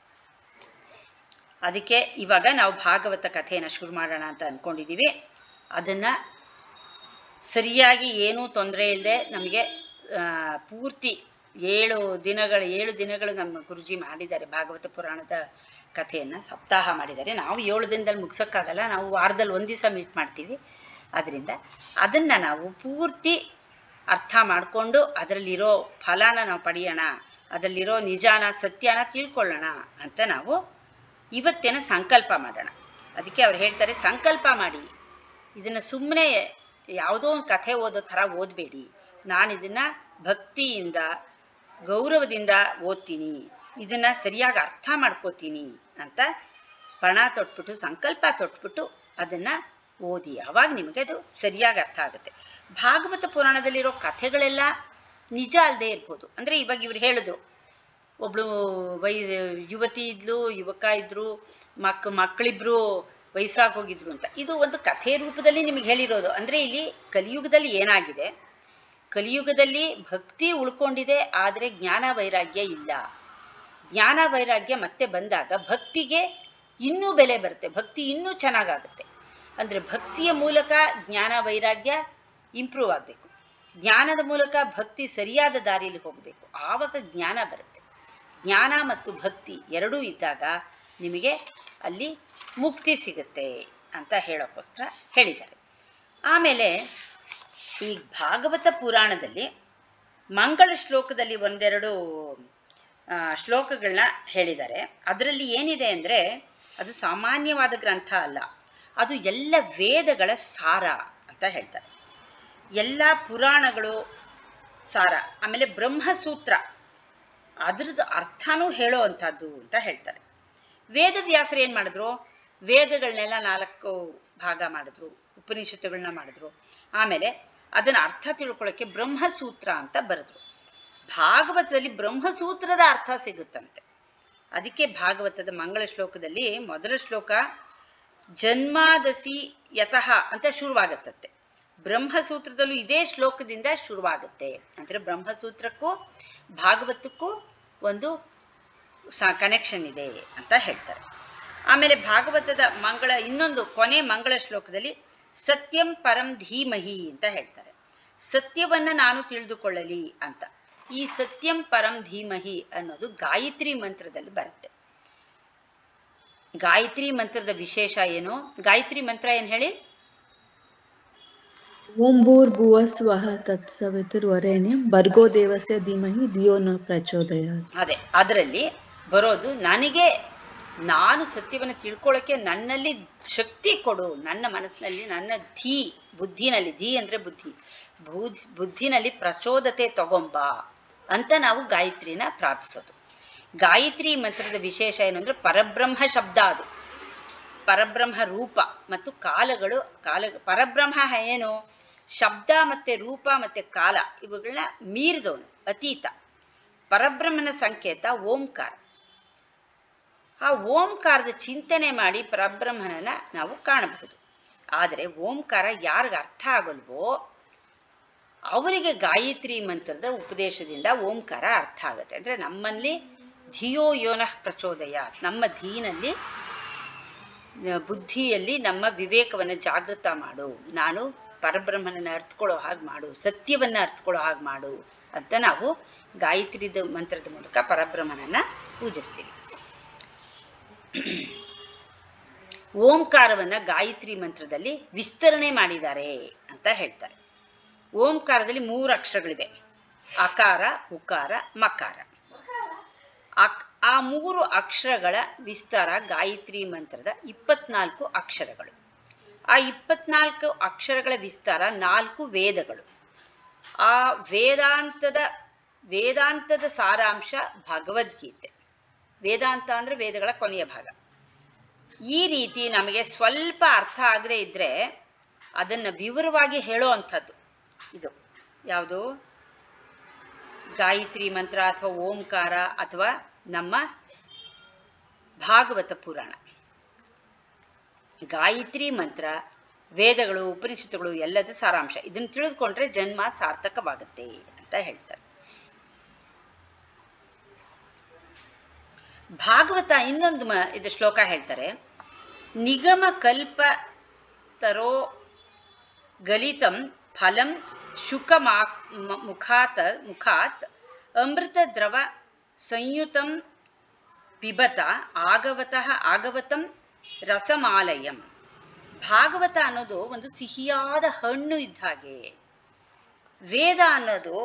[SPEAKER 1] ಅದಕ್ಕೆ ಇವಾಗ ನಾವು ಭಾಗವತ ಕಥೆಯನ್ನು ಶುರು ಮಾಡೋಣ ಅಂತ ಅಂದ್ಕೊಂಡಿದ್ದೀವಿ ಅದನ್ನು ಸರಿಯಾಗಿ ಏನೂ ತೊಂದರೆ ಇಲ್ಲದೆ ನಮಗೆ ಪೂರ್ತಿ ಏಳು ದಿನಗಳ ಏಳು ದಿನಗಳು ನಮ್ಮ ಗುರುಜಿ ಮಾಡಿದ್ದಾರೆ ಭಾಗವತ ಪುರಾಣದ ಕಥೆಯನ್ನು ಸಪ್ತಾಹ ಮಾಡಿದ್ದಾರೆ ನಾವು ಏಳು ದಿನದಲ್ಲಿ ಮುಗ್ಸೋಕ್ಕಾಗಲ್ಲ ನಾವು ವಾರದಲ್ಲಿ ಒಂದು ದಿವಸ ಮೀಟ್ ಮಾಡ್ತೀವಿ ಅದರಿಂದ ಅದನ್ನು ನಾವು ಪೂರ್ತಿ ಅರ್ಥ ಮಾಡಿಕೊಂಡು ಅದರಲ್ಲಿರೋ ಫಲನ ನಾವು ಪಡೆಯೋಣ ಅದರಲ್ಲಿರೋ ನಿಜಾನ ಸತ್ಯನ ತಿಳ್ಕೊಳ್ಳೋಣ ಅಂತ ನಾವು ಇವತ್ತೇನ ಸಂಕಲ್ಪ ಮಾಡೋಣ ಅದಕ್ಕೆ ಅವ್ರು ಹೇಳ್ತಾರೆ ಸಂಕಲ್ಪ ಮಾಡಿ ಇದನ್ನು ಸುಮ್ಮನೆ ಯಾವುದೋ ಒಂದು ಕಥೆ ಓದೋ ಥರ ಓದಬೇಡಿ ನಾನು ಇದನ್ನು ಭಕ್ತಿಯಿಂದ ಗೌರವದಿಂದ ಓದ್ತೀನಿ ಇದನ್ನು ಸರಿಯಾಗಿ ಅರ್ಥ ಮಾಡ್ಕೋತೀನಿ ಅಂತ ಪಣ ತೊಟ್ಬಿಟ್ಟು ಸಂಕಲ್ಪ ತೊಟ್ಬಿಟ್ಟು ಅದನ್ನು ಓದಿ ಅವಾಗ ನಿಮಗೆ ಅದು ಸರಿಯಾಗಿ ಅರ್ಥ ಆಗುತ್ತೆ ಭಾಗವತ ಪುರಾಣದಲ್ಲಿರೋ ಕಥೆಗಳೆಲ್ಲ ನಿಜ ಅಲ್ಲದೆ ಇರ್ಬೋದು ಅಂದರೆ ಇವಾಗ ಇವ್ರು ಹೇಳಿದ್ರು ಒಬ್ಳು ವೈ ಯುವತಿ ಇದ್ಲು ಯುವಕ ಇದ್ದರು ಮಕ್ ಮಕ್ಕಳಿಬ್ರು ವಯಸ್ಸಾಗಿ ಹೋಗಿದ್ರು ಅಂತ ಇದು ಒಂದು ಕಥೆ ರೂಪದಲ್ಲಿ ನಿಮಗೆ ಹೇಳಿರೋದು ಅಂದರೆ ಇಲ್ಲಿ ಕಲಿಯುಗದಲ್ಲಿ ಏನಾಗಿದೆ ಕಲಿಯುಗದಲ್ಲಿ ಭಕ್ತಿ ಉಳ್ಕೊಂಡಿದೆ ಆದರೆ ಜ್ಞಾನ ವೈರಾಗ್ಯ ಇಲ್ಲ ಜ್ಞಾನ ವೈರಾಗ್ಯ ಮತ್ತೆ ಬಂದಾಗ ಭಕ್ತಿಗೆ ಇನ್ನೂ ಬೆಲೆ ಬರುತ್ತೆ ಭಕ್ತಿ ಇನ್ನೂ ಚೆನ್ನಾಗಾಗುತ್ತೆ ಅಂದರೆ ಭಕ್ತಿಯ ಮೂಲಕ ಜ್ಞಾನ ವೈರಾಗ್ಯ ಇಂಪ್ರೂವ್ ಆಗಬೇಕು ಜ್ಞಾನದ ಮೂಲಕ ಭಕ್ತಿ ಸರಿಯಾದ ದಾರಿಯಲ್ಲಿ ಹೋಗಬೇಕು ಆವಾಗ ಜ್ಞಾನ ಬರುತ್ತೆ ಜ್ಞಾನ ಮತ್ತು ಭಕ್ತಿ ಎರಡೂ ಇದ್ದಾಗ ನಿಮಗೆ ಅಲ್ಲಿ ಮುಕ್ತಿ ಸಿಗುತ್ತೆ ಅಂತ ಹೇಳೋಕ್ಕೋಸ್ಕರ ಹೇಳಿದ್ದಾರೆ ಆಮೇಲೆ ಈ ಭಾಗವತ ಪುರಾಣದಲ್ಲಿ ಮಂಗಳ ಶ್ಲೋಕದಲ್ಲಿ ಒಂದೆರಡು ಆ, ಶ್ಲೋಕಗಳನ್ನ ಹೇಳಿದ್ದಾರೆ ಅದರಲ್ಲಿ ಏನಿದೆ ಅಂದರೆ ಅದು ಸಾಮಾನ್ಯವಾದ ಗ್ರಂಥ ಅಲ್ಲ ಅದು ಎಲ್ಲ ವೇದಗಳ ಸಾರ ಅಂತ ಹೇಳ್ತಾರೆ ಎಲ್ಲ ಪುರಾಣಗಳು ಸಾರ ಆಮೇಲೆ ಬ್ರಹ್ಮಸೂತ್ರ ಅದ್ರದ್ದು ಅರ್ಥನೂ ಹೇಳೋ ಅಂಥದ್ದು ಅಂತ ಹೇಳ್ತಾರೆ ವೇದವ್ಯಾಸರು ಏನು ಮಾಡಿದ್ರು ವೇದಗಳನ್ನೆಲ್ಲ ನಾಲ್ಕು ಭಾಗ ಮಾಡಿದ್ರು ಉಪನಿಷತ್ತುಗಳನ್ನ ಮಾಡಿದ್ರು ಆಮೇಲೆ ಅದನ್ನು ಅರ್ಥ ತಿಳ್ಕೊಳ್ಳೋಕ್ಕೆ ಬ್ರಹ್ಮಸೂತ್ರ ಅಂತ ಬರೆದ್ರು ಭಾಗವತದಲ್ಲಿ ಬ್ರಹ್ಮಸೂತ್ರದ ಅರ್ಥ ಸಿಗುತ್ತಂತೆ ಅದಕ್ಕೆ ಭಾಗವತದ ಮಂಗಳ ಶ್ಲೋಕದಲ್ಲಿ ಮೊದಲ ಶ್ಲೋಕ ಜನ್ಮಾದಸಿ ಯತಃ ಅಂತ ಶುರುವಾಗತ್ತಂತೆ ಬ್ರಹ್ಮಸೂತ್ರದಲ್ಲೂ ಇದೇ ಶ್ಲೋಕದಿಂದ ಶುರುವಾಗುತ್ತೆ ಅಂದರೆ ಬ್ರಹ್ಮಸೂತ್ರಕ್ಕೂ ಭಾಗವತಕ್ಕೂ ಒಂದು ಸ ಕನೆಕ್ಷನ್ ಇದೆ ಅಂತ ಹೇಳ್ತಾರೆ ಆಮೇಲೆ ಭಾಗವತದ ಮಂಗಳ ಇನ್ನೊಂದು ಕೊನೆ ಮಂಗಳ ಶ್ಲೋಕದಲ್ಲಿ ಸತ್ಯಂ ಪರಂ ಧೀಮಹಿ ಅಂತ ಹೇಳ್ತಾರೆ ಸತ್ಯವನ್ನ ನಾನು ತಿಳಿದುಕೊಳ್ಳಲಿ ಅಂತ ಈ ಸತ್ಯಂ ಪರಂ ಧೀಮಹಿ ಅನ್ನೋದು ಗಾಯತ್ರಿ ಮಂತ್ರದಲ್ಲಿ ಬರುತ್ತೆ ಗಾಯತ್ರಿ ಮಂತ್ರದ ವಿಶೇಷ ಏನು ಗಾಯತ್ರಿ ಮಂತ್ರ ಏನು ಹೇಳಿ
[SPEAKER 3] ಓಂ ಭೂರ್ಭುವ ಸ್ವಃ ತತ್ಸವಿತುರ್ವರೇಣ್ಯಂ ಭರ್ಗೋ ದೇವಸ್ಯ ಧೀಮಹಿ ಧಿಯೋ ನ ಪ್ರಚೋದಯಾತ್
[SPEAKER 1] ಅದೇ ಅದರಲ್ಲಿ ಬರೋದು ನನಗೆ ನಾನು ಸತ್ಯವನ್ನು ತಿಳ್ಕೊಳ್ಳೋಕ್ಕೆ ನನ್ನಲ್ಲಿ ಶಕ್ತಿ ಕೊಡು ನನ್ನ ಮನಸ್ಸಿನಲ್ಲಿ ನನ್ನ ಧೀ ಬುದ್ಧಿನಲ್ಲಿ ಧೀ ಅಂದರೆ ಬುದ್ಧಿ ಬುದ್ಧಿ ಬುದ್ಧಿನಲ್ಲಿ ಪ್ರಚೋದತೆ ತಗೊಂಬ ಅಂತ ನಾವು ಗಾಯತ್ರಿನ ಪ್ರಾರ್ಥಿಸೋದು ಗಾಯತ್ರಿ ಮಂತ್ರದ ವಿಶೇಷ ಏನು ಅಂದರೆ ಪರಬ್ರಹ್ಮ ಶಬ್ದ ಅದು ಪರಬ್ರಹ್ಮ ರೂಪ ಮತ್ತು ಕಾಲಗಳು ಕಾಲ ಪರಬ್ರಹ್ಮ ಏನು ಶಬ್ದ ಮತ್ತು ರೂಪ ಮತ್ತು ಕಾಲ ಇವುಗಳನ್ನ ಮೀರಿದವನು ಅತೀತ ಪರಬ್ರಹ್ಮನ ಸಂಕೇತ ಓಂಕಾರ ಆ ಓಂಕಾರದ ಚಿಂತನೆ ಮಾಡಿ ಪರಬ್ರಹ್ಮನನ್ನ ನಾವು ಕಾಣಬಹುದು ಆದರೆ ಓಂಕಾರ ಯಾರಿಗೆ ಅರ್ಥ ಆಗಲ್ವೋ ಅವರಿಗೆ ಗಾಯತ್ರಿ ಮಂತ್ರದ ಉಪದೇಶದಿಂದ ಓಂಕಾರ ಅರ್ಥ ಆಗುತ್ತೆ ಅಂದರೆ ನಮ್ಮಲ್ಲಿ ಧಿಯೋ ಯೋನಃ ಪ್ರಚೋದಯ ನಮ್ಮ ಧೀನಲ್ಲಿ ನ- ಬುದ್ಧಿಯಲ್ಲಿ ನಮ್ಮ ವಿವೇಕವನ್ನು ಜಾಗೃತ ಮಾಡು ನಾನು ಪರಬ್ರಹ್ಮನನ್ನು ಅರ್ಥಕೊಳ್ಳೋ ಹಾಗೆ ಮಾಡು ಸತ್ಯವನ್ನು ಅರ್ಥಕೊಳ್ಳೋ ಹಾಗೆ ಮಾಡು ಅಂತ ನಾವು ಗಾಯತ್ರಿದ ಮಂತ್ರದ ಮೂಲಕ ಪರಬ್ರಹ್ಮನನ್ನು ಪೂಜಿಸ್ತೀವಿ ಓಂಕಾರವನ್ನು ಗಾಯತ್ರಿ ಮಂತ್ರದಲ್ಲಿ ವಿಸ್ತರಣೆ ಮಾಡಿದ್ದಾರೆ ಅಂತ ಹೇಳ್ತಾರೆ ಓಂಕಾರದಲ್ಲಿ ಮೂರು ಅಕ್ಷರಗಳಿವೆ ಅಕಾರ ಉಕಾರ ಮಕಾರ ಅಕ್ ಆ ಮೂರು ಅಕ್ಷರಗಳ ವಿಸ್ತಾರ ಗಾಯತ್ರಿ ಮಂತ್ರದ ಇಪ್ಪತ್ನಾಲ್ಕು ಅಕ್ಷರಗಳು ಆ ಇಪ್ಪತ್ನಾಲ್ಕು ಅಕ್ಷರಗಳ ವಿಸ್ತಾರ ನಾಲ್ಕು ವೇದಗಳು ಆ ವೇದಾಂತದ ವೇದಾಂತದ ಸಾರಾಂಶ ಭಗವದ್ಗೀತೆ ವೇದಾಂತ ಅಂದರೆ ವೇದಗಳ ಕೊನೆಯ ಭಾಗ ಈ ರೀತಿ ನಮಗೆ ಸ್ವಲ್ಪ ಅರ್ಥ ಆಗದೇ ಇದ್ದರೆ ಅದನ್ನು ವಿವರವಾಗಿ ಹೇಳೋ ಅಂಥದ್ದು ಇದು ಯಾವುದು ಗಾಯತ್ರಿ ಮಂತ್ರ ಅಥವಾ ಓಂಕಾರ ಅಥವಾ ನಮ್ಮ ಭಾಗವತ ಪುರಾಣ ಗಾಯತ್ರಿ ಮಂತ್ರ ವೇದಗಳು ಉಪನಿಷತ್ತುಗಳು ಎಲ್ಲದ ಸಾರಾಂಶ ಇದನ್ನು ತಿಳಿದುಕೊಂಡ್ರೆ ಜನ್ಮ ಸಾರ್ಥಕವಾಗುತ್ತೆ ಅಂತ ಹೇಳ್ತಾರೆ ಭಾಗವತ ಇನ್ನೊಂದು ಮ ಇದು ಶ್ಲೋಕ ಹೇಳ್ತಾರೆ ನಿಗಮ ಕಲ್ಪ ತರೋ ಗಲಿತಂ ಫಲಂ ಶುಕ ಮುಖಾತ್ ಮುಖಾತ್ ಅಮೃತ ದ್ರವ ಸಂಯುತಂ ಪಿಬತ ಆಗವತಃ ಆಗವತಂ ರಸಮಾಲಯಂ ಭಾಗವತ ಅನ್ನೋದು ಒಂದು ಸಿಹಿಯಾದ ಹಣ್ಣು ಇದ್ದ ಹಾಗೆ ವೇದ ಅನ್ನೋದು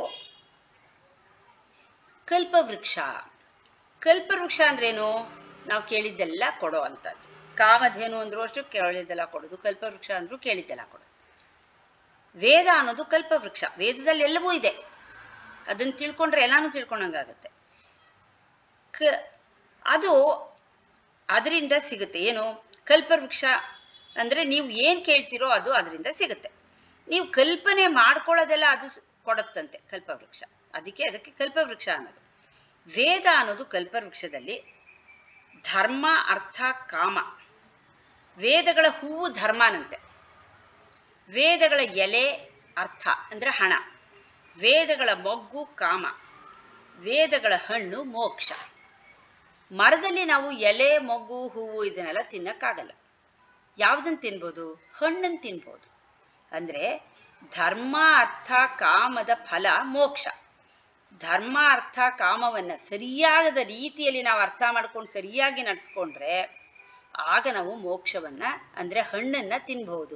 [SPEAKER 1] ಕಲ್ಪವೃಕ್ಷ ಕಲ್ಪವೃಕ್ಷ ಅಂದ್ರೇನು ನಾವು ಕೇಳಿದ್ದೆಲ್ಲ ಕೊಡೋ ಅಂಥದ್ದು ಕಾಮಧೇನು ಅಂದ್ರೂ ಅಷ್ಟು ಕೇಳಿದ್ದೆಲ್ಲ ಕೊಡೋದು ಕಲ್ಪವೃಕ್ಷ ಅಂದ್ರೂ ಕೇಳಿದ್ದೆಲ್ಲ ಕೊಡೋದು ವೇದ ಅನ್ನೋದು ಕಲ್ಪವೃಕ್ಷ ವೇದದಲ್ಲಿ ಎಲ್ಲವೂ ಇದೆ ಅದನ್ನು ತಿಳ್ಕೊಂಡ್ರೆ ಎಲ್ಲಾನು ತಿಳ್ಕೊಂಡಂಗಾಗತ್ತೆ ಕ ಅದು ಅದರಿಂದ ಸಿಗುತ್ತೆ ಏನು ಕಲ್ಪವೃಕ್ಷ ಅಂದರೆ ನೀವು ಏನು ಕೇಳ್ತಿರೋ ಅದು ಅದರಿಂದ ಸಿಗುತ್ತೆ ನೀವು ಕಲ್ಪನೆ ಮಾಡ್ಕೊಳ್ಳೋದೆಲ್ಲ ಅದು ಸ್- ಕೊಡುತ್ತಂತೆ ಕಲ್ಪವೃಕ್ಷ ಅದಕ್ಕೆ ಅದಕ್ಕೆ ಕಲ್ಪವೃಕ್ಷ ಅನ್ನೋದು ವೇದ ಅನ್ನೋದು ಕಲ್ಪವೃಕ್ಷದಲ್ಲಿ ಧರ್ಮ ಅರ್ಥ ಕಾಮ ವೇದಗಳ ಹೂವು ಧರ್ಮನಂತೆ ವೇದಗಳ ಎಲೆ ಅರ್ಥ ಅಂದರೆ ಹಣ ವೇದಗಳ ಮೊಗ್ಗು ಕಾಮ ವೇದಗಳ ಹಣ್ಣು ಮೋಕ್ಷ ಮರದಲ್ಲಿ ನಾವು ಎಲೆ ಮೊಗ್ಗು ಹೂವು ಇದನ್ನೆಲ್ಲ ತಿನ್ನಕ್ಕಾಗಲ್ಲ ಯಾವುದನ್ನು ತಿನ್ಬೋದು ಹಣ್ಣನ್ನು ತಿನ್ಬೋದು ಅಂದರೆ ಧರ್ಮ ಅರ್ಥ ಕಾಮದ ಫಲ ಮೋಕ್ಷ ಧರ್ಮ ಅರ್ಥ ಕಾಮವನ್ನು ಸರಿಯಾದ ರೀತಿಯಲ್ಲಿ ನಾವು ಅರ್ಥ ಮಾಡ್ಕೊಂಡು ಸರಿಯಾಗಿ ನಡೆಸ್ಕೊಂಡ್ರೆ ಆಗ ನಾವು ಮೋಕ್ಷವನ್ನ ಅಂದ್ರೆ ಹಣ್ಣನ್ನ ತಿನ್ಬಹುದು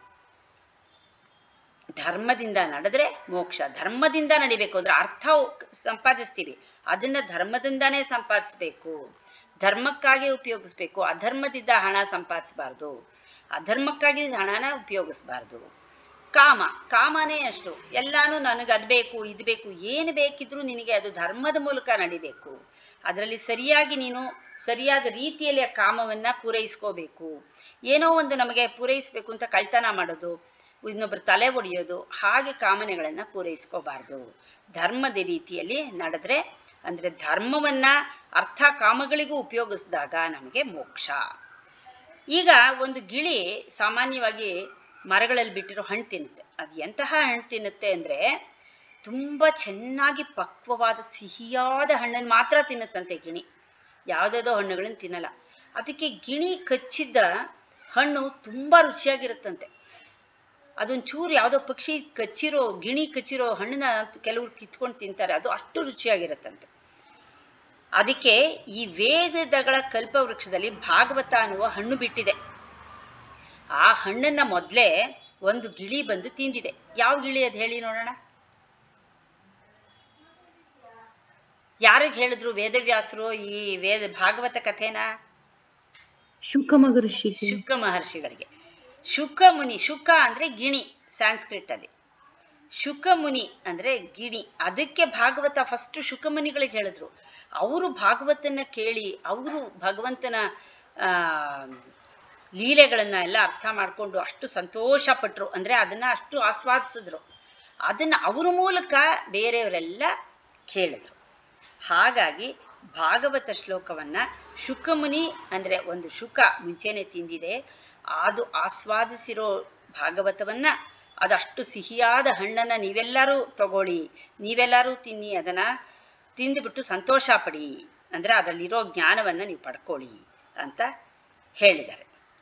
[SPEAKER 1] ಧರ್ಮದಿಂದ ನಡೆದ್ರೆ ಮೋಕ್ಷ ಧರ್ಮದಿಂದ ನಡಿಬೇಕು ಅಂದ್ರೆ ಅರ್ಥ ಸಂಪಾದಿಸ್ತೀವಿ ಅದನ್ನ ಧರ್ಮದಿಂದಾನೇ ಸಂಪಾದಿಸ್ಬೇಕು ಧರ್ಮಕ್ಕಾಗಿ ಉಪಯೋಗಿಸ್ಬೇಕು ಅಧರ್ಮದಿಂದ ಹಣ ಸಂಪಾದಿಸಬಾರ್ದು ಅಧರ್ಮಕ್ಕಾಗಿ ಹಣನ ಉಪಯೋಗಿಸ್ಬಾರ್ದು ಕಾಮ ಕಾಮನೇ ಅಷ್ಟು ಎಲ್ಲಾನು ನನಗೆ ಅದು ಬೇಕು ಇದು ಬೇಕು ಏನು ಬೇಕಿದ್ರೂ ನಿನಗೆ ಅದು ಧರ್ಮದ ಮೂಲಕ ನಡಿಬೇಕು ಅದರಲ್ಲಿ ಸರಿಯಾಗಿ ನೀನು ಸರಿಯಾದ ರೀತಿಯಲ್ಲಿ ಆ ಕಾಮವನ್ನು ಪೂರೈಸ್ಕೋಬೇಕು ಏನೋ ಒಂದು ನಮಗೆ ಪೂರೈಸಬೇಕು ಅಂತ ಕಳ್ತನ ಮಾಡೋದು ಇನ್ನೊಬ್ಬರು ತಲೆ ಒಡೆಯೋದು ಹಾಗೆ ಕಾಮನೆಗಳನ್ನು ಪೂರೈಸ್ಕೋಬಾರ್ದು ಧರ್ಮದ ರೀತಿಯಲ್ಲಿ ನಡೆದ್ರೆ ಅಂದರೆ ಧರ್ಮವನ್ನು ಅರ್ಥ ಕಾಮಗಳಿಗೂ ಉಪಯೋಗಿಸಿದಾಗ ನಮಗೆ ಮೋಕ್ಷ ಈಗ ಒಂದು ಗಿಳಿ ಸಾಮಾನ್ಯವಾಗಿ ಮರಗಳಲ್ಲಿ ಬಿಟ್ಟಿರೋ ಹಣ್ಣು ತಿನ್ನುತ್ತೆ ಅದು ಎಂತಹ ಹಣ್ಣು ತಿನ್ನುತ್ತೆ ಅಂದರೆ ತುಂಬ ಚೆನ್ನಾಗಿ ಪಕ್ವವಾದ ಸಿಹಿಯಾದ ಹಣ್ಣನ್ನು ಮಾತ್ರ ತಿನ್ನುತ್ತಂತೆ ಗಿಣಿ ಯಾವುದಾದೋ ಹಣ್ಣುಗಳನ್ನು ತಿನ್ನಲ್ಲ ಅದಕ್ಕೆ ಗಿಣಿ ಕಚ್ಚಿದ್ದ ಹಣ್ಣು ತುಂಬ ರುಚಿಯಾಗಿರುತ್ತಂತೆ ಅದೊಂದು ಚೂರು ಯಾವುದೋ ಪಕ್ಷಿ ಕಚ್ಚಿರೋ ಗಿಣಿ ಕಚ್ಚಿರೋ ಹಣ್ಣನ್ನ ಕೆಲವರು ಕಿತ್ಕೊಂಡು ತಿಂತಾರೆ ಅದು ಅಷ್ಟು ರುಚಿಯಾಗಿರುತ್ತಂತೆ ಅದಕ್ಕೆ ಈ ವೇದಗಳ ಕಲ್ಪವೃಕ್ಷದಲ್ಲಿ ಭಾಗವತ ಅನ್ನುವ ಹಣ್ಣು ಬಿಟ್ಟಿದೆ ಆ ಹಣ್ಣನ್ನ ಮೊದಲೇ ಒಂದು ಗಿಳಿ ಬಂದು ತಿಂದಿದೆ ಯಾವ ಗಿಳಿ ಅದು ಹೇಳಿ ನೋಡೋಣ ಯಾರಿಗೆ ಹೇಳಿದ್ರು ವೇದವ್ಯಾಸರು ಈ ವೇದ ಭಾಗವತ ಕಥೆನ
[SPEAKER 3] ಶುಕ ಮಹರ್ಷಿಗೆ
[SPEAKER 1] ಶುಕ ಮಹರ್ಷಿಗಳಿಗೆ ಶುಕ ಮುನಿ ಶುಕ ಅಂದ್ರೆ ಗಿಣಿ ಸಾಂಸ್ಕ್ರಿಟ್ ಅಲ್ಲಿ ಶುಕ ಮುನಿ ಅಂದ್ರೆ ಗಿಣಿ ಅದಕ್ಕೆ ಭಾಗವತ ಫಸ್ಟ್ ಶುಕ ಮುನಿಗಳಿಗೆ ಹೇಳಿದ್ರು ಅವರು ಭಾಗವತನ ಕೇಳಿ ಅವರು ಭಗವಂತನ ಆ ಲೀಲೆಗಳನ್ನ ಎಲ್ಲ ಅರ್ಥ ಮಾಡಿಕೊಂಡು ಅಷ್ಟು ಸಂತೋಷ ಪಟ್ರು ಅಂದ್ರೆ ಅದನ್ನ ಅಷ್ಟು ಆಸ್ವಾದಿಸಿದ್ರು ಅದನ್ನ ಅವ್ರ ಮೂಲಕ ಬೇರೆಯವರೆಲ್ಲ ಕೇಳಿದ್ರು ಹಾಗಾಗಿ ಭಾಗವತ ಶ್ಲೋಕವನ್ನ ಶುಕಮುನಿ ಅಂದ್ರೆ ಒಂದು ಶುಕ ಮುಂಚೆನೆ ತಿಂದಿದೆ ಅದು ಆಸ್ವಾದಿಸಿರೋ ಭಾಗವತವನ್ನ ಅದಷ್ಟು ಸಿಹಿಯಾದ ಹಣ್ಣನ್ನ ನೀವೆಲ್ಲರೂ ತಗೊಳ್ಳಿ ನೀವೆಲ್ಲರೂ ತಿನ್ನಿ ಅದನ್ನ ತಿಂದುಬಿಟ್ಟು ಸಂತೋಷ ಪಡಿ ಅಂದ್ರೆ ಅದರಲ್ಲಿರೋ ಜ್ಞಾನವನ್ನ ನೀವು ಪಡ್ಕೊಳ್ಳಿ ಅಂತ ಹೇಳಿದ್ದಾರೆ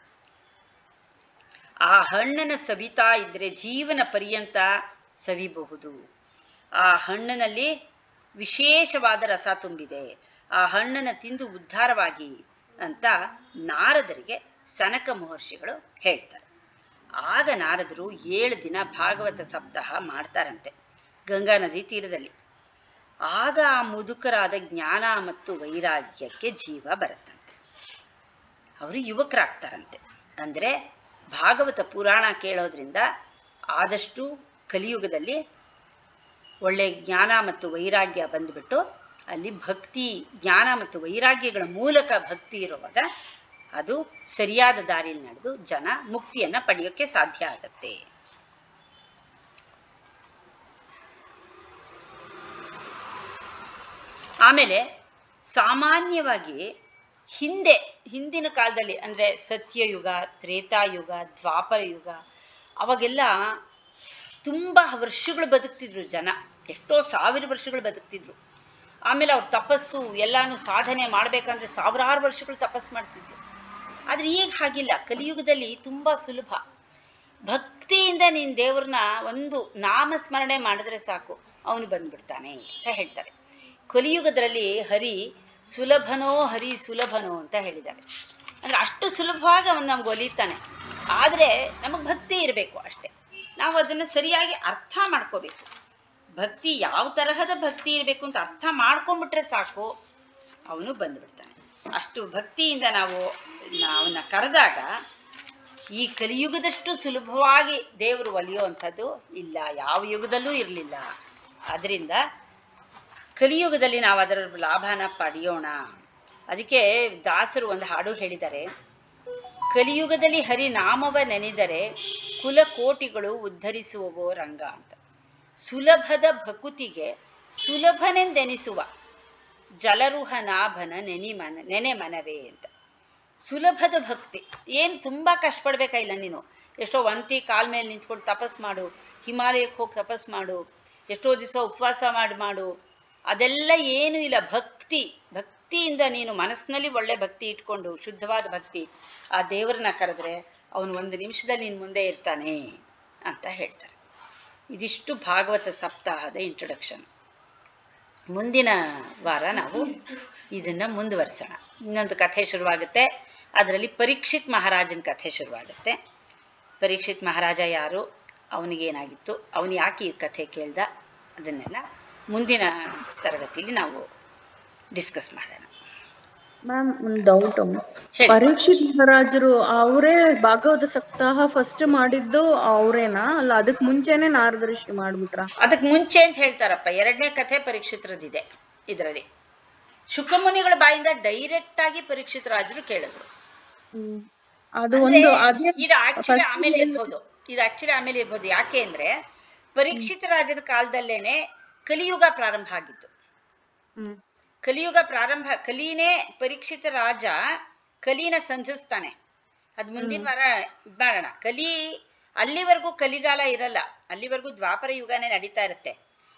[SPEAKER 1] ಆ ಹಣ್ಣನ್ನು ಸವಿತಾ ಇದ್ರೆ ಜೀವನ ಪರ್ಯಂತ ಸವಿಬಹುದು ಆ ಹಣ್ಣಿನಲ್ಲಿ ವಿಶೇಷವಾದ ರಸ ತುಂಬಿದೆ ಆ ಹಣ್ಣನ್ನು ತಿಂದು ಉದ್ಧಾರವಾಗಿ ಅಂತ ನಾರದರಿಗೆ ಸನಕ ಮಹರ್ಷಿಗಳು ಹೇಳ್ತಾರೆ ಆಗ ನಾರದರು ಏಳು ದಿನ ಭಾಗವತ ಸಪ್ತಾಹ ಮಾಡ್ತಾರಂತೆ ಗಂಗಾ ನದಿ ತೀರದಲ್ಲಿ ಆಗ ಆ ಮುದುಕರಾದ ಜ್ಞಾನ ಮತ್ತು ವೈರಾಗ್ಯಕ್ಕೆ ಜೀವ ಬರುತ್ತಂತೆ ಅವರು ಯುವಕರಾಗ್ತಾರಂತೆ ಅಂದರೆ ಭಾಗವತ ಪುರಾಣ ಕೇಳೋದ್ರಿಂದ ಆದಷ್ಟು ಕಲಿಯುಗದಲ್ಲಿ ಒಳ್ಳೆ ಜ್ಞಾನ ಮತ್ತು ವೈರಾಗ್ಯ ಬಂದುಬಿಟ್ಟು ಅಲ್ಲಿ ಭಕ್ತಿ ಜ್ಞಾನ ಮತ್ತು ವೈರಾಗ್ಯಗಳ ಮೂಲಕ ಭಕ್ತಿ ಇರುವಾಗ ಅದು ಸರಿಯಾದ ದಾರಿಯಲ್ಲಿ ನಡೆದು ಜನ ಮುಕ್ತಿಯನ್ನು ಪಡೆಯೋಕ್ಕೆ ಸಾಧ್ಯ ಆಗತ್ತೆ ಆಮೇಲೆ ಸಾಮಾನ್ಯವಾಗಿ ಹಿಂದೆ ಹಿಂದಿನ ಕಾಲದಲ್ಲಿ ಅಂದರೆ ಸತ್ಯಯುಗ ತ್ರೇತಾಯುಗ ದ್ವಾಪರ ಯುಗ ಅವಾಗೆಲ್ಲ ತುಂಬ ವರ್ಷಗಳು ಬದುಕ್ತಿದ್ರು ಜನ ಎಷ್ಟೋ ಸಾವಿರ ವರ್ಷಗಳು ಬದುಕ್ತಿದ್ರು ಆಮೇಲೆ ಅವ್ರ ತಪಸ್ಸು ಎಲ್ಲಾನು ಸಾಧನೆ ಮಾಡಬೇಕಂದ್ರೆ ಸಾವಿರಾರು ವರ್ಷಗಳು ತಪಸ್ಸು ಮಾಡ್ತಿದ್ರು ಆದರೆ ಈಗ ಹಾಗಿಲ್ಲ ಕಲಿಯುಗದಲ್ಲಿ ತುಂಬ ಸುಲಭ ಭಕ್ತಿಯಿಂದ ನೀನು ದೇವ್ರನ್ನ ಒಂದು ನಾಮಸ್ಮರಣೆ ಮಾಡಿದ್ರೆ ಸಾಕು ಅವನು ಬಂದ್ಬಿಡ್ತಾನೆ ಅಂತ ಹೇಳ್ತಾರೆ ಕಲಿಯುಗದಲ್ಲಿ ಹರಿ ಸುಲಭನೋ ಹರಿ ಸುಲಭನೋ ಅಂತ ಹೇಳಿದ್ದಾರೆ ಅಂದರೆ ಅಷ್ಟು ಸುಲಭವಾಗಿ ಅವನು ನಮ್ಗೆ ಒಲಿತಾನೆ ಆದರೆ ನಮಗೆ ಭಕ್ತಿ ಇರಬೇಕು ಅಷ್ಟೇ ನಾವು ಅದನ್ನು ಸರಿಯಾಗಿ ಅರ್ಥ ಮಾಡ್ಕೋಬೇಕು ಭಕ್ತಿ ಯಾವ ತರಹದ ಭಕ್ತಿ ಇರಬೇಕು ಅಂತ ಅರ್ಥ ಮಾಡ್ಕೊಂಡ್ಬಿಟ್ರೆ ಸಾಕು ಅವನು ಬಂದುಬಿಡ್ತಾನೆ ಅಷ್ಟು ಭಕ್ತಿಯಿಂದ ನಾವು ಅವನ್ನ ಕರೆದಾಗ ಈ ಕಲಿಯುಗದಷ್ಟು ಸುಲಭವಾಗಿ ದೇವರು ಒಲಿಯುವಂಥದ್ದು ಇಲ್ಲ ಯಾವ ಯುಗದಲ್ಲೂ ಇರಲಿಲ್ಲ ಅದರಿಂದ ಕಲಿಯುಗದಲ್ಲಿ ನಾವು ಅದರ ಲಾಭನ ಪಡೆಯೋಣ ಅದಕ್ಕೆ ದಾಸರು ಒಂದು ಹಾಡು ಹೇಳಿದ್ದಾರೆ ಕಲಿಯುಗದಲ್ಲಿ ಹರಿನಾಮವ ನೆನೆದರೆ ಕುಲಕೋಟಿಗಳು ಉದ್ಧರಿಸುವವೋ ರಂಗ ಅಂತ ಸುಲಭದ ಭಕುತಿಗೆ ಸುಲಭನೆಂದೆನಿಸುವ ಜಲರುಹನಾಭನ ನೆನಿ ಮನ ನೆನೆ ಮನವೇ ಅಂತ ಸುಲಭದ ಭಕ್ತಿ ಏನು ತುಂಬ ಕಷ್ಟಪಡ್ಬೇಕಾಗಿಲ್ಲ ನೀನು ಎಷ್ಟೋ ಒಂತಿ ಕಾಲ್ ಮೇಲೆ ನಿಂತ್ಕೊಂಡು ತಪಸ್ ಮಾಡು ಹಿಮಾಲಯಕ್ಕೆ ಹೋಗಿ ತಪಸ್ ಮಾಡು ಎಷ್ಟೋ ದಿವಸ ಉಪವಾಸ ಮಾಡಿ ಮಾಡು ಅದೆಲ್ಲ ಏನೂ ಇಲ್ಲ ಭಕ್ತಿ ಭಕ್ತಿಯಿಂದ ನೀನು ಮನಸ್ಸಿನಲ್ಲಿ ಒಳ್ಳೆ ಭಕ್ತಿ ಇಟ್ಕೊಂಡು ಶುದ್ಧವಾದ ಭಕ್ತಿ ಆ ದೇವರನ್ನ ಕರೆದ್ರೆ ಅವನು ಒಂದು ನಿಮಿಷದಲ್ಲಿ ನಿನ್ನ ಮುಂದೆ ಇರ್ತಾನೆ ಅಂತ ಹೇಳ್ತಾರೆ ಇದಿಷ್ಟು ಭಾಗವತ ಸಪ್ತಾಹದ ಇಂಟ್ರೊಡಕ್ಷನ್ ಮುಂದಿನ ವಾರ ನಾವು ಇದನ್ನು ಮುಂದುವರಿಸೋಣ ಇನ್ನೊಂದು ಕಥೆ ಶುರುವಾಗುತ್ತೆ ಅದರಲ್ಲಿ ಪರೀಕ್ಷಿತ್ ಮಹಾರಾಜನ ಕಥೆ ಶುರುವಾಗುತ್ತೆ ಪರೀಕ್ಷಿತ್ ಮಹಾರಾಜ ಯಾರು ಅವನಿಗೇನಾಗಿತ್ತು ಅವನು ಯಾಕೆ ಈ ಕಥೆ ಕೇಳ್ದ ಅದನ್ನೆಲ್ಲ ಮುಂದಿನ ತರಗತಿಯಲ್ಲಿ ನಾವು ಡಿಸ್ಕಸ್ ಮಾಡೋಣ
[SPEAKER 3] ಮ್ಯಾಮ್ ಒಂದು ಡೌಟ್
[SPEAKER 1] ಹೇಳಿ.
[SPEAKER 3] ಪರೀಕ್ಷಿತ್ ಮಹಾರಾಜರು ಅವರೇ ಭಾಗವತ ಸಪ್ತಾಹ ಫಸ್ಟ್ ಮಾಡಿದ್ದು ಅವರೇನಾ ಅಲ್ಲ ಅದಕ್ ಮುಂಚೆನೆ ನಾರದ ಋಷಿ ಮಾಡ್ಬಿಟ್ರ
[SPEAKER 1] ಅದಕ್ಕೆ ಮುಂಚೆ ಅಂತ ಹೇಳ್ತಾರಪ್ಪ ಎರಡನೇ ಕಥೆ ಪರೀಕ್ಷಿತ್ರದಿದೆ ಇದರಲ್ಲಿ ಶುಕಮುನಿಗಳ ಬಾಯಿಂದ ಡೈರೆಕ್ಟ್ ಆಗಿ ಪರೀಕ್ಷಿತ್ ರಾಜರು ಕೇಳಿದ್ರು
[SPEAKER 3] ಅದು ಒಂದು ಅದೇ
[SPEAKER 1] ಇದು ಆಕ್ಚುಲಿ
[SPEAKER 3] first
[SPEAKER 1] ಆಮೇಲೆ ಇರ್ಬೋದು ಇದು ಆಕ್ಚುಲಿ ಆಮೇಲೆ ಇರ್ಬೋದು ಯಾಕೆ ಅಂದ್ರೆ ಪರೀಕ್ಷಿತ ರಾಜನ ಕಾಲದಲ್ಲೇನೆ ಕಲಿಯುಗ ಪ್ರಾರಂಭ ಆಗಿತ್ತು
[SPEAKER 3] ಹ್ಮ್.
[SPEAKER 1] ಕಲಿಯುಗ ಪ್ರಾರಂಭ ಕಲಿನೇ ಪರೀಕ್ಷಿತ ರಾಜ ಕಲಿನ ಸಂಧಿಸ್ತಾನೆ ಅದ್ ಮುಂದಿನ ವಾರ ಇದ್ ಮಾಡೋಣ ಕಲಿ ಅಲ್ಲಿವರೆಗೂ ಕಲಿಗಾಲ ಇರಲ್ಲ ಅಲ್ಲಿವರೆಗೂ ದ್ವಾಪರ ಯುಗನೇ ನಡೀತಾ ಇರುತ್ತೆ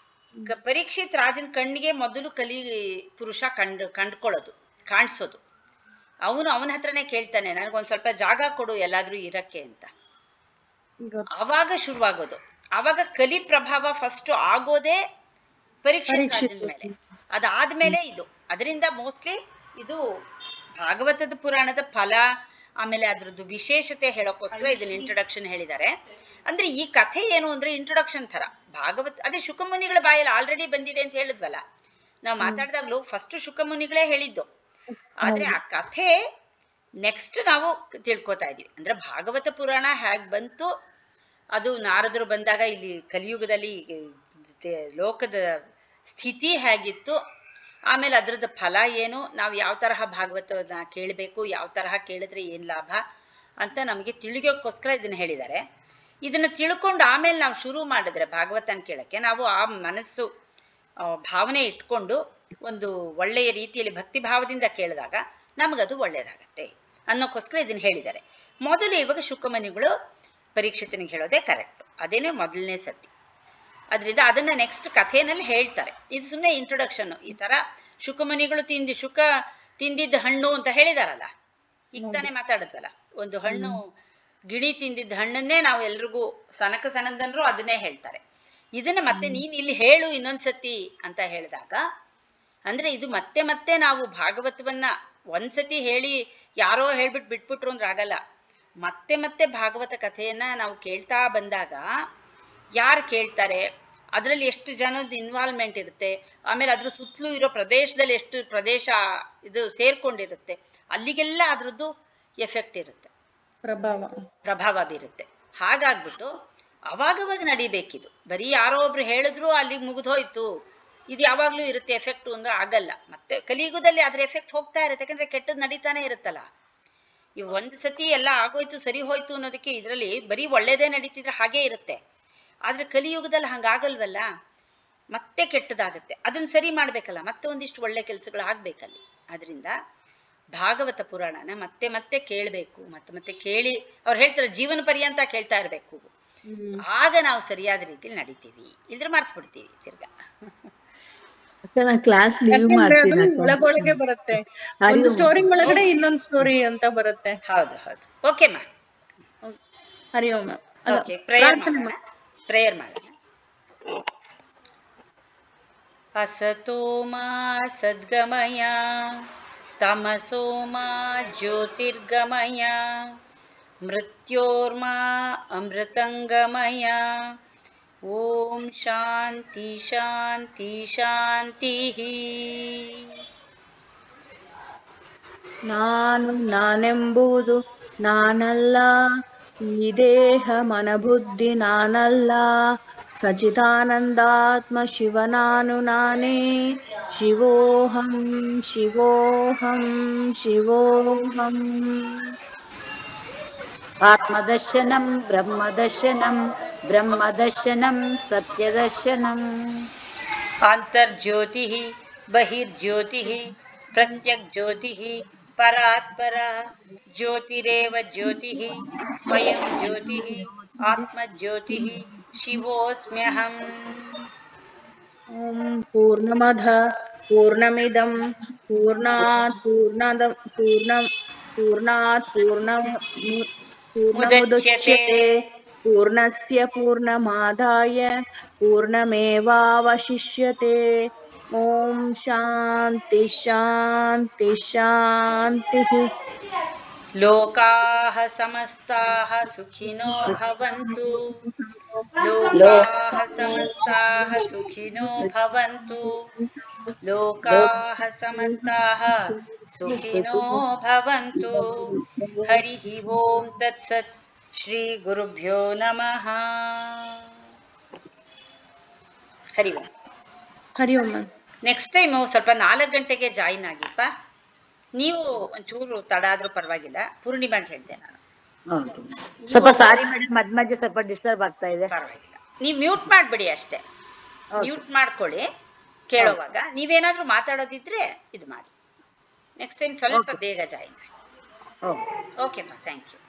[SPEAKER 1] ಕ- ಪರೀಕ್ಷಿತ್ ರಾಜನ ಕಣ್ಣಿಗೆ ಮೊದಲು ಕಲಿ ಪುರುಷ ಕಂಡು ಕಂಡ್ಕೊಳ್ಳೋದು ಕಾಣಿಸೋದು ಅವನು ಅವನ ಹತ್ರನೇ ಕೇಳ್ತಾನೆ ನನಗೊಂದು ಸ್ವಲ್ಪ ಜಾಗ ಕೊಡು ಎಲ್ಲಾದ್ರೂ ಇರಕ್ಕೆ ಅಂತ
[SPEAKER 3] ಗೊತ್ತು.
[SPEAKER 1] ಅವಾಗ ಶುರುವಾಗೋದು ಅವಾಗ ಕಲಿ ಪ್ರಭಾವ ಫಸ್ಟ್ ಆಗೋದೇ ಪರೀಕ್ಷಿತ್
[SPEAKER 3] ಪರೀಕ್ಷಿತ್
[SPEAKER 1] ರಾಜನ ಮೇಲೆ ಅದಾದ್ಮೇಲೆ ಇದು ಅದರಿಂದ ಮೋಸ್ಟ್ಲಿ ಇದು ಭಾಗವತದ ಪುರಾಣದ ಫಲ ಆಮೇಲೆ ಅದ್ರದ್ದು ವಿಶೇಷತೆ ಹೇಳೋಕ್ಕೋಸ್ಕರ ಇದನ್ನ ಇಂಟ್ರೊಡಕ್ಷನ್ ಹೇಳಿದ್ದಾರೆ ಅಂದ್ರೆ ಈ ಕಥೆ ಏನು ಅಂದ್ರೆ ಇಂಟ್ರೊಡಕ್ಷನ್ ತರ ಭಾಗವತ್ ಅದೇ ಶುಕಮುನಿಗಳ ಬಾಯಲ್ಲಿ ಆಲ್ರೆಡಿ ಬಂದಿದೆ ಅಂತ ಹೇಳಿದ್ವಲ್ಲ ನಾವು ಮಾತಾಡಿದಾಗ್ಲೂ ಫಸ್ಟ್ ಶುಕಮುನಿಗಳೇ ಹೇಳಿದ್ದು ಆದ್ರೆ ಆ ಕಥೆ ನೆಕ್ಸ್ಟ್ ನಾವು ತಿಳ್ಕೊತಾ ಇದೀವಿ ಅಂದ್ರೆ ಭಾಗವತ ಪುರಾಣ ಹೇಗ್ ಬಂತು ಅದು ನಾರದರು ಬಂದಾಗ ಇಲ್ಲಿ ಕಲಿಯುಗದಲ್ಲಿ ತೆ- ಲೋಕದ ಸ್ಥಿತಿ ಹೇಗಿತ್ತು ಆಮೇಲೆ ಅದ್ರದ್ದು ಫಲ ಏನು ನಾವು ಯಾವ ತರಹ ಭಾಗವತನ ಕೇಳಬೇಕು ಯಾವ ತರಹ ಕೇಳಿದ್ರೆ ಏನು ಲಾಭ ಅಂತ ನಮಗೆ ತಿಳಿಯೋಕ್ಕೋಸ್ಕರ ಇದನ್ನ ಹೇಳಿದ್ದಾರೆ ಇದನ್ನ ತಿಳ್ಕೊಂಡು ಆಮೇಲೆ ನಾವು ಶುರು ಮಾಡಿದ್ರೆ ಭಾಗವತನ ಕೇಳಕ್ಕೆ ನಾವು ಆ ಮನಸ್ಸು ಆ, ಭಾವನೆ ಇಟ್ಕೊಂಡು ಒಂದು ಒಳ್ಳೆಯ ರೀತಿಯಲ್ಲಿ ಭಕ್ತಿ ಭಾವದಿಂದ ಕೇಳಿದಾಗ ನಮಗದು ಒಳ್ಳೆಯದಾಗತ್ತೆ ಅನ್ನೋಕ್ಕೋಸ್ಕರ ಇದನ್ನ ಹೇಳಿದ್ದಾರೆ ಮೊದಲು ಇವಾಗ ಶುಕಮನಿಗಳು ಪರೀಕ್ಷಿತನಿಗೆ ಹೇಳೋದೇ ಕರೆಕ್ಟ್ ಅದೇನೇ ಮೊದಲನೇ ಸತಿ ಅದರಿಂದ ಅದನ್ನ ನೆಕ್ಸ್ಟ್ ಕಥೆನಲ್ಲಿ ಹೇಳ್ತಾರೆ ಇದು ಸುಮ್ಮನೆ ಇಂಟ್ರೊಡಕ್ಷನ್ ಈ ತರ ಶುಕಮನಿಗಳು ತಿಂದಿ ಶುಕ ತಿಂದಿದ್ದ ಹಣ್ಣು ಅಂತ ಹೇಳಿದಾರಲ್ಲ ಈಗ ತಾನೇ ಮಾತಾಡಿದ್ವಲ್ಲ ಒಂದು ಹಣ್ಣು ಗಿಣಿ ತಿಂದಿದ್ದ ಹಣ್ಣನ್ನೇ ನಾವು ಎಲ್ರಿಗೂ ಸನಕ ಸನಂದನರು ಅದನ್ನೇ ಹೇಳ್ತಾರೆ ಇದನ್ನ ಮತ್ತೆ ನೀನ್ ಇಲ್ಲಿ ಹೇಳು ಇನ್ನೊಂದ್ಸತಿ ಅಂತ ಹೇಳಿದಾಗ ಅಂದ್ರೆ ಇದು ಮತ್ತೆ ಮತ್ತೆ ನಾವು ಭಾಗವತವನ್ನ ಒಂದ್ಸತಿ ಹೇಳಿ ಯಾರೋ ಹೇಳ್ಬಿಟ್ಟು ಬಿಟ್ಬಿಟ್ರು ಅಂದ್ರೆ ಆಗಲ್ಲ ಮತ್ತೆ ಮತ್ತೆ ಭಾಗವತ ಕಥೆಯನ್ನ ನಾವು ಕೇಳ್ತಾ ಬಂದಾಗ ಯಾರು ಕೇಳ್ತಾರೆ ಅದರಲ್ಲಿ ಎಷ್ಟು ಜನದ ಇನ್ವಾಲ್ವ್ಮೆಂಟ್ ಇರುತ್ತೆ ಆಮೇಲೆ ಅದ್ರ ಸುತ್ತಲೂ ಇರೋ ಪ್ರದೇಶದಲ್ಲಿ ಎಷ್ಟು ಪ್ರದೇಶ ಇದು ಸೇರ್ಕೊಂಡಿರುತ್ತೆ ಅಲ್ಲಿಗೆಲ್ಲ ಅದ್ರದ್ದು ಎಫೆಕ್ಟ್ ಇರುತ್ತೆ
[SPEAKER 3] ಪ್ರಭಾವ
[SPEAKER 1] ಪ್ರಭಾವ ಬೀರುತ್ತೆ ಹಾಗಾಗ್ಬಿಟ್ಟು ಅವಾಗವಾಗ ನಡಿಬೇಕಿದು ಬರೀ ಯಾರೋ ಒಬ್ರು ಹೇಳಿದ್ರು ಅಲ್ಲಿಗೆ ಮುಗಿದೋಯ್ತು ಇದು ಯಾವಾಗಲೂ ಇರುತ್ತೆ ಎಫೆಕ್ಟು ಅಂದ್ರೆ ಆಗಲ್ಲ ಮತ್ತೆ ಕಲಿಯುಗದಲ್ಲಿ ಅದ್ರ ಎಫೆಕ್ಟ್ ಹೋಗ್ತಾ ಇರುತ್ತೆ ಯಾಕಂದ್ರೆ ಕೆಟ್ಟದ್ದು ನಡೀತಾನೆ ಇರುತ್ತಲ್ಲ ಈ ಒಂದು ಸತಿ ಎಲ್ಲ ಆಗೋಯ್ತು ಸರಿ ಹೋಯ್ತು ಅನ್ನೋದಕ್ಕೆ ಇದರಲ್ಲಿ ಬರೀ ಒಳ್ಳೇದೇ ನಡೀತಿದ್ರೆ ಹಾಗೇ ಇರುತ್ತೆ ಆದ್ರೆ ಕಲಿಯುಗದಲ್ಲಿ ಹಂಗಾಗಲ್ವಲ್ಲ ಮತ್ತೆ ಕೆಟ್ಟದಾಗತ್ತೆ ಅದನ್ನ ಸರಿ ಮಾಡ್ಬೇಕಲ್ಲ ಮತ್ತೆ ಒಂದಿಷ್ಟು ಒಳ್ಳೆ ಕೆಲಸಗಳು ಆಗ್ಬೇಕಲ್ಲಿ ಅದರಿಂದ ಭಾಗವತ ಪುರಾಣನ ಮತ್ತೆ ಮತ್ತೆ ಕೇಳಬೇಕು ಮತ್ತೆ ಮತ್ತೆ ಕೇಳಿ ಅವ್ರು ಹೇಳ್ತಾರೆ ಜೀವನ ಪರ್ಯಂತ ಕೇಳ್ತಾ ಇರಬೇಕು ಆಗ ನಾವು ಸರಿಯಾದ ರೀತಿಲಿ ನಡಿತೀವಿ ಇಲ್ದ್ರೆ ಮರ್ತು ಬಿಡ್ತೀವಿ ತಿರ್ಗಾ
[SPEAKER 3] ಅಕ್ಕ ನಾ ಕ್ಲಾಸ್ ಲೀವ್
[SPEAKER 5] ಯಾಕೆಂದ್ರೆ ಅದು
[SPEAKER 3] ಮಾಡ್ತೀನಿ ಅಕ್ಕ.
[SPEAKER 5] ಒಳಗೊಳಗೆ ಬರುತ್ತೆ
[SPEAKER 3] ಹರಿ
[SPEAKER 5] ಒಂದು
[SPEAKER 3] ಓಂ.
[SPEAKER 5] ಸ್ಟೋರಿ ಒಳಗಡೆ ಇನ್ನೊಂದ್ ಸ್ಟೋರಿ ಅಂತ ಬರುತ್ತೆ
[SPEAKER 1] ಹೌದು ಹೌದು ಓಕೆ ಮಾ
[SPEAKER 5] ಹರಿ ಓಂ ma'am. ಅಲ್ಲ,
[SPEAKER 1] ಓಕೆ ಪ್ರೇಯರ್
[SPEAKER 5] ಪ್ರಾರ್ಥನೆ
[SPEAKER 1] ಮಾಡೋಣ ಪ್ರೇಯರ್ ಮಾಡೋಣ असतो मा सद्गमय तमसो मा ज्योतिर्गमय मृत्योर्मा अमृतङ्गमय ॐ शान्ति शान्ति शान्तिः
[SPEAKER 3] ನಾನು ನಾನೆಂಬುದು ನಾನಲ್ಲ ಈ ದೇಹ ಮನಬುದ್ಧಿ ನಾನಲ್ಲ ಸಚಿದಾನಂದಾತ್ಮ ಶಿವ ನಾನು ನಾನೇ ಶಿವೋಹಂ ಶಿವೋಹಂ ಶಿವೋಹಂ
[SPEAKER 2] आत्मदर्शनं ब्रह्मदर्शनं ब्रह्मदर्शनं सत्यदर्शनम्
[SPEAKER 1] आन्तर्ज्योतिः बहिर्ज्योतिः प्रत्यग्ज्योतिः परात्परा ज्योतिरेव ज्योतिः स्वयं ज्योतिः आत्मज्योतिः शिवोऽस्म्यहम्
[SPEAKER 3] ಓಂ ಪೂರ್ಣಮಧ ಪೂರ್ಣಮಿದಂ ಪೂರ್ಣಾತ್ ಪೂರ್ಣದ ಪೂರ್ಣ ಪೂರ್ಣಾತ್ ಪೂರ್ಣ ಪೂರ್ಣಮುದಚ್ಯತೆ पूर्णस्य पूर्णमादाय पूर्णमेवावशिष्यते ॐ शान्ति शान्ति शान्तिः
[SPEAKER 1] लोकाः समस्ताः सुखिनो भवन्तु लोकाः समस्ताः सुखिनो भवन्तु लोकाः समस्ताः सुखिनो भवन्तु हरिः ॐ तत्सत् श्रीगुरुभ्यो नमः Hari Om
[SPEAKER 3] Hari Om ma'am
[SPEAKER 1] next time ಸ್ವಲ್ಪ ನಾಲ್ಕು ಗಂಟೆಗೆ ಜಾಯಿನ್ ಆಗಿಪ್ಪ ನೀವು ಒಂಚೂರು ತಡ ಆದ್ರೂ ಪರವಾಗಿಲ್ಲ ಪೂರ್ಣಿಮಾಗೆ ಹೇಳಿದೆ ನಾನು
[SPEAKER 2] ಓಕೆ ಸ್ವಲ್ಪ ಸಾರಿ ಮೇಡಮ್ ಮಧ್ಯ ಮಧ್ಯೆ ಸ್ವಲ್ಪ ಡಿಸ್ಟರ್ಬ್ ಆಗ್ತಾ ಇದೆ
[SPEAKER 1] ಪರವಾಗಿಲ್ಲ ನೀವು ಮ್ಯೂಟ್ ಮಾಡಿಬಿಡಿ ಅಷ್ಟೇ ಮ್ಯೂಟ್ ಮಾಡ್ಕೊಳ್ಳಿ ಕೇಳೋವಾಗ ನೀವೇನಾದ್ರೂ ಮಾತಾಡೋದಿದ್ರೆ ಇದು ಮಾಡಿ ನೆಕ್ಸ್ಟ್ ಟೈಮ್ ಸ್ವಲ್ಪ ಬೇಗ ಜಾಯಿನ್ ಆಗಿ
[SPEAKER 2] ಓಕೆ
[SPEAKER 1] ಓಕೆಪ್ಪ ಥ್ಯಾಂಕ್ ಯು